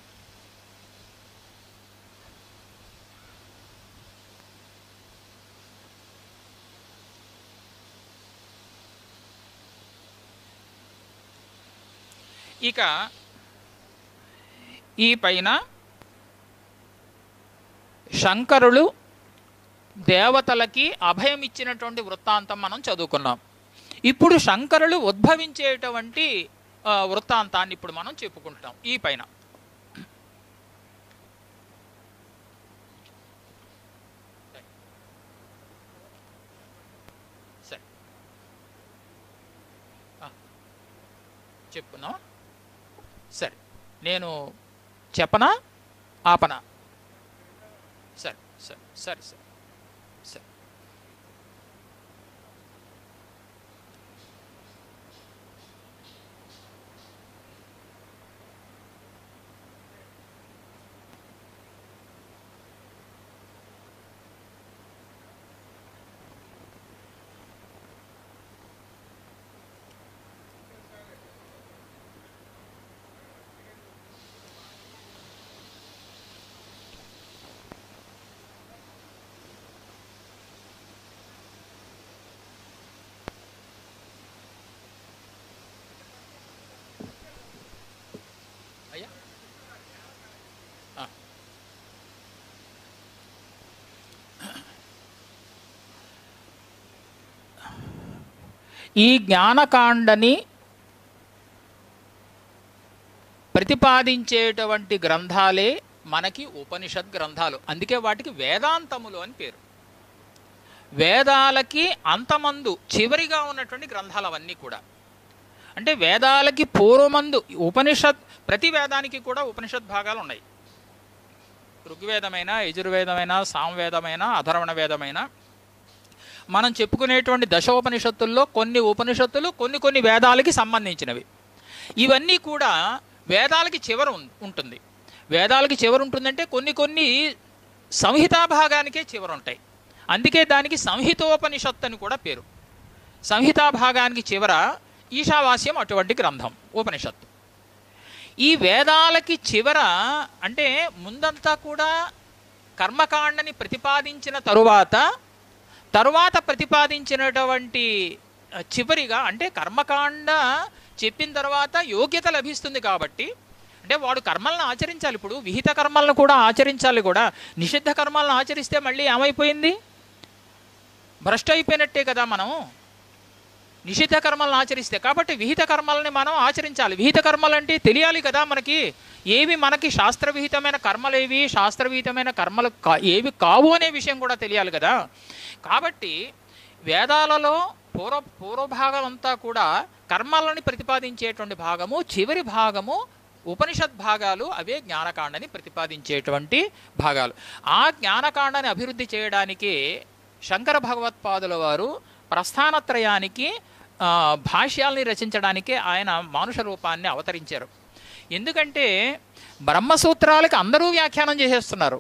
ఇక ఈ పైన శంకరులు దేవతలకి అభయం ఇచ్చినటువంటి వృత్తాంతం మనం చదువుకున్నాం ఇప్పుడు శంకరులు ఉద్భవించేటువంటి ఆ, వృత్తాంతాన్ని ఇప్పుడు మనం చెప్పుకుంటాం ఈ పైన సరే ఆ, చెప్పుకున్నావా సరే నేను చెప్పనా ఆపనా సరే సరే సరే సరే సరే అయ్యా ఆ. ఈ జ్ఞానకాండని ప్రతిపాదించేటువంటి గ్రంథాలే మనకి ఉపనిషత్ గ్రంథాలు అందుకే వాటికి వేదాంతములు అని పేరు వేదాలకి అంతమందు చివరిగా ఉన్నటువంటి గ్రంథాలు అవన్నీ కూడా అంటే వేదాలకి పూర్వమందు ఉపనిషత్ ప్రతి వేదానికి కూడా ఉపనిషత్ భాగాలు ఉన్నాయి ఋగ్వేదమైన యజుర్వేదమైన సామవేదమైన అధర్వణ వేదమైన మనం చెప్పుకునేటువంటి దశోపనిషత్తుల్లో కొన్ని ఉపనిషత్తులు కొన్ని కొన్ని వేదాలకి సంబంధించినవి ఇవన్నీ కూడా వేదాలకి చివర ఉం- ఉంటుంది వేదాలకి చివర ఉంటుందంటే కొన్ని కొన్ని సంహితా భాగానికే చివర ఉంటాయి అందుకే దానికి సంహితోపనిషత్తు అని కూడా పేరు సంహితా భాగానికి చివర ఈశావాస్యం అటువంటి గ్రంథం ఉపనిషత్తు ఈ వేదాలకి చివర అంటే ముందంతా కూడా కర్మకాండని ప్రతిపాదించిన తరువాత తరువాత ప్రతిపాదించినటువంటి ఆ, చివరిగా అంటే కర్మకాండ చెప్పిన తర్వాత యోగ్యత లభిస్తుంది కాబట్టి అంటే వాడు కర్మలను ఆచరించాలి ఇప్పుడు విహిత కర్మలను కూడా ఆచరించాలి కూడా నిషిద్ధ కర్మలను ఆచరిస్తే మళ్ళీ ఏమైపోయింది భ్రష్ట అయిపోయినట్టే కదా మనం నిషిద్ధ కర్మలను ఆచరిస్తే కాబట్టి విహిత కర్మలని మనం ఆచరించాలి విహిత కర్మలు అంటే తెలియాలి కదా మనకి ఏవి మనకి శాస్త్రవిహితమైన కర్మలేవి శాస్త్రవిహితమైన కర్మలు కా ఏవి కావు అనే విషయం కూడా తెలియాలి కదా కాబట్టి వేదాలలో పూర్వ పూర్వభాగం అంతా కూడా కర్మలని ప్రతిపాదించేటువంటి భాగము చివరి భాగము ఉపనిషత్ భాగాలు అవే జ్ఞానకాండని ప్రతిపాదించేటువంటి భాగాలు ఆ జ్ఞానకాండని అభివృద్ధి చేయడానికి శంకర భగవత్పాదుల వారు ప్రస్థానత్రయానికి ఆ, భాష్యాల్ని రచించడానికి ఆయన మానుష రూపాన్ని అవతరించారు ఎందుకంటే బ్రహ్మసూత్రాలకి అందరూ వ్యాఖ్యానం చేసేస్తున్నారు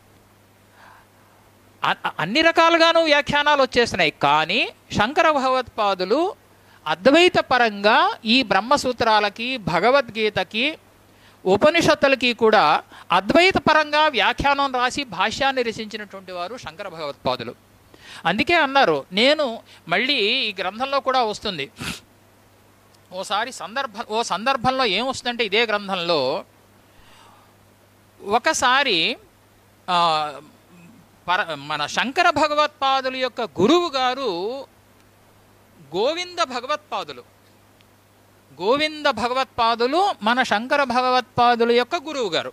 అ- అ- అన్ని రకాలుగాను వ్యాఖ్యానాలు వచ్చేస్తున్నాయి కానీ శంకర భగవత్పాదులు అద్వైత పరంగా ఈ బ్రహ్మసూత్రాలకి భగవద్గీతకి ఉపనిషత్తులకి కూడా అద్వైత పరంగా వ్యాఖ్యానం రాసి భాష్యాన్ని రచించినటువంటి వారు శంకర భగవత్పాదులు అందుకే అన్నారు నేను మళ్ళీ ఈ గ్రంథంలో కూడా వస్తుంది ఓసారి సందర్భ ఓ సందర్భంలో ఏం వస్తుందంటే ఇదే గ్రంథంలో ఒకసారి ఆ, పర మన శంకర భగవత్పాదుల యొక్క గురువు గారు గోవింద భగవత్పాదులు గోవింద భగవత్పాదులు మన శంకర భగవత్పాదుల యొక్క గురువు గారు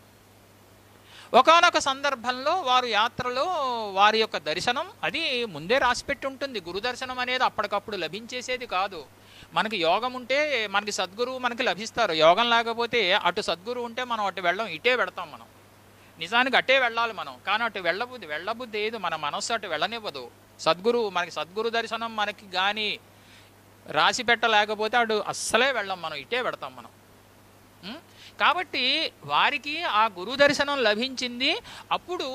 ఒకానొక సందర్భంలో వారు యాత్రలో వారి యొక్క దర్శనం అది ముందే రాసిపెట్టి ఉంటుంది గురు దర్శనం అనేది అప్పటికప్పుడు లభించేసేది కాదు మనకి యోగం ఉంటే మనకి సద్గురువు మనకి లభిస్తారు యోగం లేకపోతే అటు సద్గురువు ఉంటే మనం అటు వెళ్ళం ఇటే పెడతాం మనం నిజానికి అట్టే వెళ్ళాలి మనం కానీ అటు వెళ్ళబుద్ధి వెళ్ళబుద్ధి ఏది మన మనస్సు అటు వెళ్ళనివ్వదు సద్గురువు మనకి సద్గురు దర్శనం మనకి కానీ రాసి పెట్టలేకపోతే అటు అస్సలే వెళ్ళం మనం ఇటే పెడతాం మనం ఉం? కాబట్టి వారికి ఆ గురు దర్శనం లభించింది అప్పుడు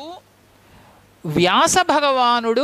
వ్యాస భగవానుడు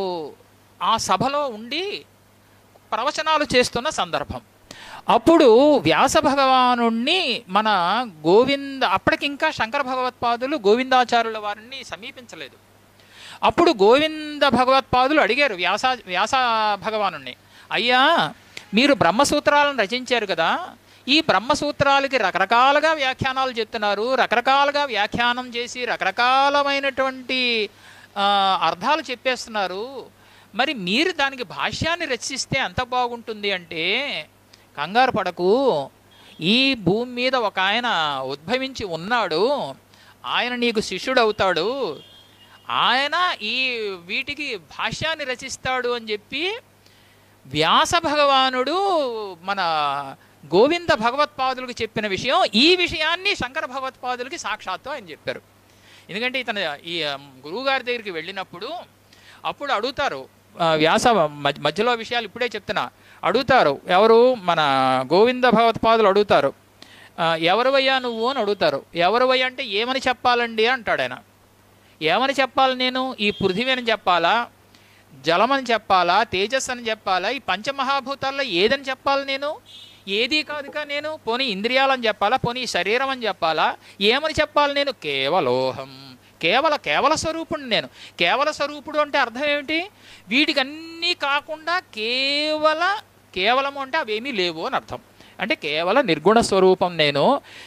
ఆ సభలో ఉండి ప్రవచనాలు చేస్తున్న సందర్భం అప్పుడు వ్యాస భగవానుణ్ణి మన గోవింద అప్పటికింకా శంకర భగవత్పాదులు గోవిందాచార్యుల వారిని సమీపించలేదు అప్పుడు గోవింద భగవత్పాదులు అడిగారు వ్యాస వ్యాస భగవానుణ్ణి అయ్యా మీరు బ్రహ్మసూత్రాలను రచించారు కదా ఈ బ్రహ్మసూత్రాలకి రకరకాలుగా వ్యాఖ్యానాలు చెప్తున్నారు రకరకాలుగా వ్యాఖ్యానం చేసి రకరకాలమైనటువంటి ఆ, అర్థాలు చెప్పేస్తున్నారు మరి మీరు దానికి భాష్యాన్ని రచిస్తే ఎంత బాగుంటుంది అంటే కంగారు పడకు ఈ భూమి మీద ఒక ఆయన ఉద్భవించి ఉన్నాడు ఆయన నీకు శిష్యుడు అవుతాడు ఆయన ఈ వీటికి భాష్యాన్ని రచిస్తాడు అని చెప్పి వ్యాస భగవానుడు మన గోవింద భగవత్పాదులకు చెప్పిన విషయం ఈ విషయాన్ని శంకర భగవత్పాదులకి సాక్షాత్తు ఆయన చెప్పారు ఎందుకంటే ఇతను ఈ గురువు గారి దగ్గరికి వెళ్ళినప్పుడు అప్పుడు అడుగుతారు ఆ, వ్యాస మధ్య- మధ్యలో విషయాలు ఇప్పుడే చెప్తున్నా అడుగుతారు ఎవరు మన గోవింద భగవత్పాదులు అడుగుతారు ఆ, ఎవరివయ్యా నువ్వు అని అడుగుతారు ఎవరివయ్యా అంటే ఏమని చెప్పాలండి అంటాడు ఆయన ఏమని చెప్పాలి నేను ఈ పృథివీ అని చెప్పాలా జలమని చెప్పాలా తేజస్ అని చెప్పాలా ఈ పంచమహాభూతాల్లో ఏదని చెప్పాలి నేను ఏది కాదుగా నేను పోనీ ఇంద్రియాలని చెప్పాలా పోనీ ఈ శరీరం అని చెప్పాలా ఏమని చెప్పాలి నేను కేవలోహం కేవల కేవల స్వరూపుడు నేను కేవల స్వరూపుడు అంటే అర్థం ఏమిటి వీటికి అన్నీ కాకుండా కేవల కేవలము అంటే అవేమీ లేవు అని అర్థం అంటే కేవల నిర్గుణ స్వరూపం నేను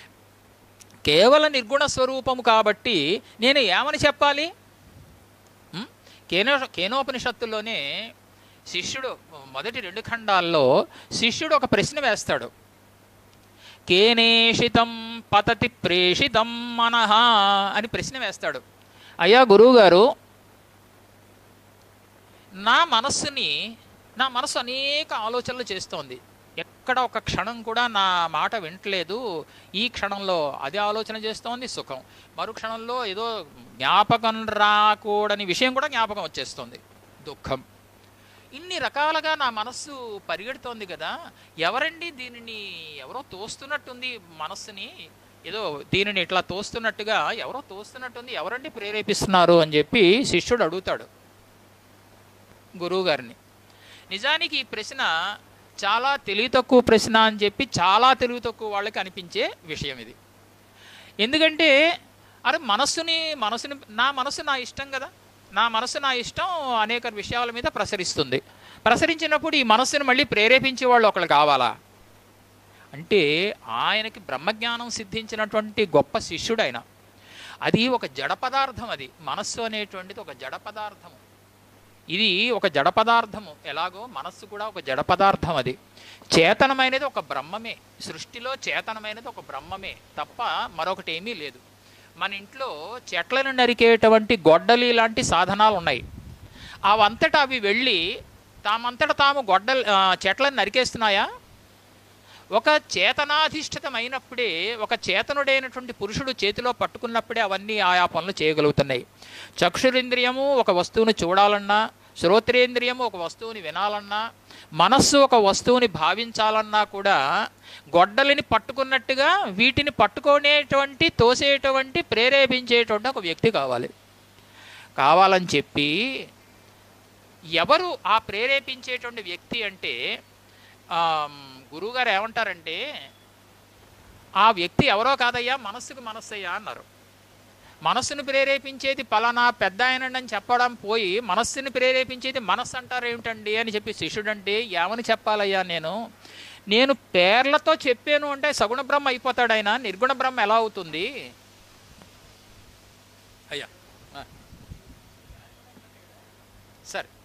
కేవల నిర్గుణ స్వరూపము కాబట్టి నేను ఏమని చెప్పాలి ఉం? కేనో కేనోపనిషత్తులోనే శిష్యుడు మొదటి రెండు ఖండాల్లో శిష్యుడు ఒక ప్రశ్న వేస్తాడు కేనేషితం పతతి ప్రేషితం మనః అని ప్రశ్న వేస్తాడు అయ్యా గురువుగారు నా మనస్సుని నా మనస్సు అనేక ఆలోచనలు చేస్తోంది ఎక్కడ ఒక క్షణం కూడా నా మాట వింటలేదు ఈ క్షణంలో అదే ఆలోచన చేస్తోంది సుఖం మరు క్షణంలో ఏదో జ్ఞాపకం రాకూడని విషయం కూడా జ్ఞాపకం వచ్చేస్తుంది దుఃఖం ఇన్ని రకాలుగా నా మనస్సు పరిగెడుతోంది కదా ఎవరండి దీనిని ఎవరో తోస్తున్నట్టుంది మనస్సుని ఏదో దీనిని ఇట్లా తోస్తున్నట్టుగా ఎవరో తోస్తున్నట్టుంది ఎవరండి ప్రేరేపిస్తున్నారు అని చెప్పి శిష్యుడు అడుగుతాడు గురువుగారిని నిజానికి ఈ ప్రశ్న చాలా తెలివి తక్కువ ప్రశ్న అని చెప్పి చాలా తెలివి తక్కువ వాళ్ళకి అనిపించే విషయం ఇది ఎందుకంటే అరే మనస్సుని మనసుని నా మనసు నా ఇష్టం కదా నా మనసు నా ఇష్టం అనేక విషయాల మీద ప్రసరిస్తుంది ప్రసరించినప్పుడు ఈ మనస్సుని మళ్ళీ ప్రేరేపించే వాళ్ళు ఒకళ్ళు కావాలా అంటే ఆయనకి బ్రహ్మజ్ఞానం సిద్ధించినటువంటి గొప్ప శిష్యుడు ఆయన అది ఒక జడ పదార్థం అది మనస్సు అనేటువంటిది ఒక జడ పదార్థము ఇది ఒక జడ పదార్థము ఎలాగో మనస్సు కూడా ఒక జడ పదార్థం అది చేతనమైనది ఒక బ్రహ్మమే సృష్టిలో చేతనమైనది ఒక బ్రహ్మమే తప్ప మరొకటి ఏమీ లేదు మన ఇంట్లో చెట్లను నరికేటువంటి గొడ్డలి లాంటి సాధనాలు ఉన్నాయి అవంతటా అవి వెళ్ళి తామంతట తాము గొడ్డలు ఆ, చెట్లను నరికేస్తున్నాయా ఒక చేతనాధిష్ఠితమైనప్పుడే ఒక చేతనుడైనటువంటి పురుషుడు చేతిలో పట్టుకున్నప్పుడే అవన్నీ ఆయా పనులు చేయగలుగుతున్నాయి చక్షురింద్రియము ఒక వస్తువును చూడాలన్నా శ్రోత్రేంద్రియము ఒక వస్తువుని వినాలన్నా మనస్సు ఒక వస్తువుని భావించాలన్నా కూడా గొడ్డలిని పట్టుకున్నట్టుగా వీటిని పట్టుకునేటువంటి తోసేటువంటి ప్రేరేపించేటువంటి ఒక వ్యక్తి కావాలి కావాలని చెప్పి ఎవరు ఆ ప్రేరేపించేటువంటి వ్యక్తి అంటే ఆమ్, గురువుగారు ఏమంటారంటే ఆ వ్యక్తి ఎవరో కాదయ్యా మనస్సుకు మనస్సయ్యా అన్నారు మనస్సును ప్రేరేపించేది పలానా పెద్ద ఆయనండి అని చెప్పడం పోయి మనస్సుని ప్రేరేపించేది మనస్సు అంటారు ఏమిటండి అని చెప్పి శిష్యుడంటే ఏమని చెప్పాలయ్యా నేను నేను పేర్లతో చెప్పాను అంటే సగుణ బ్రహ్మ అయిపోతాడు ఆయన నిర్గుణ బ్రహ్మ ఎలా అవుతుంది అయ్యా ఆ. సరే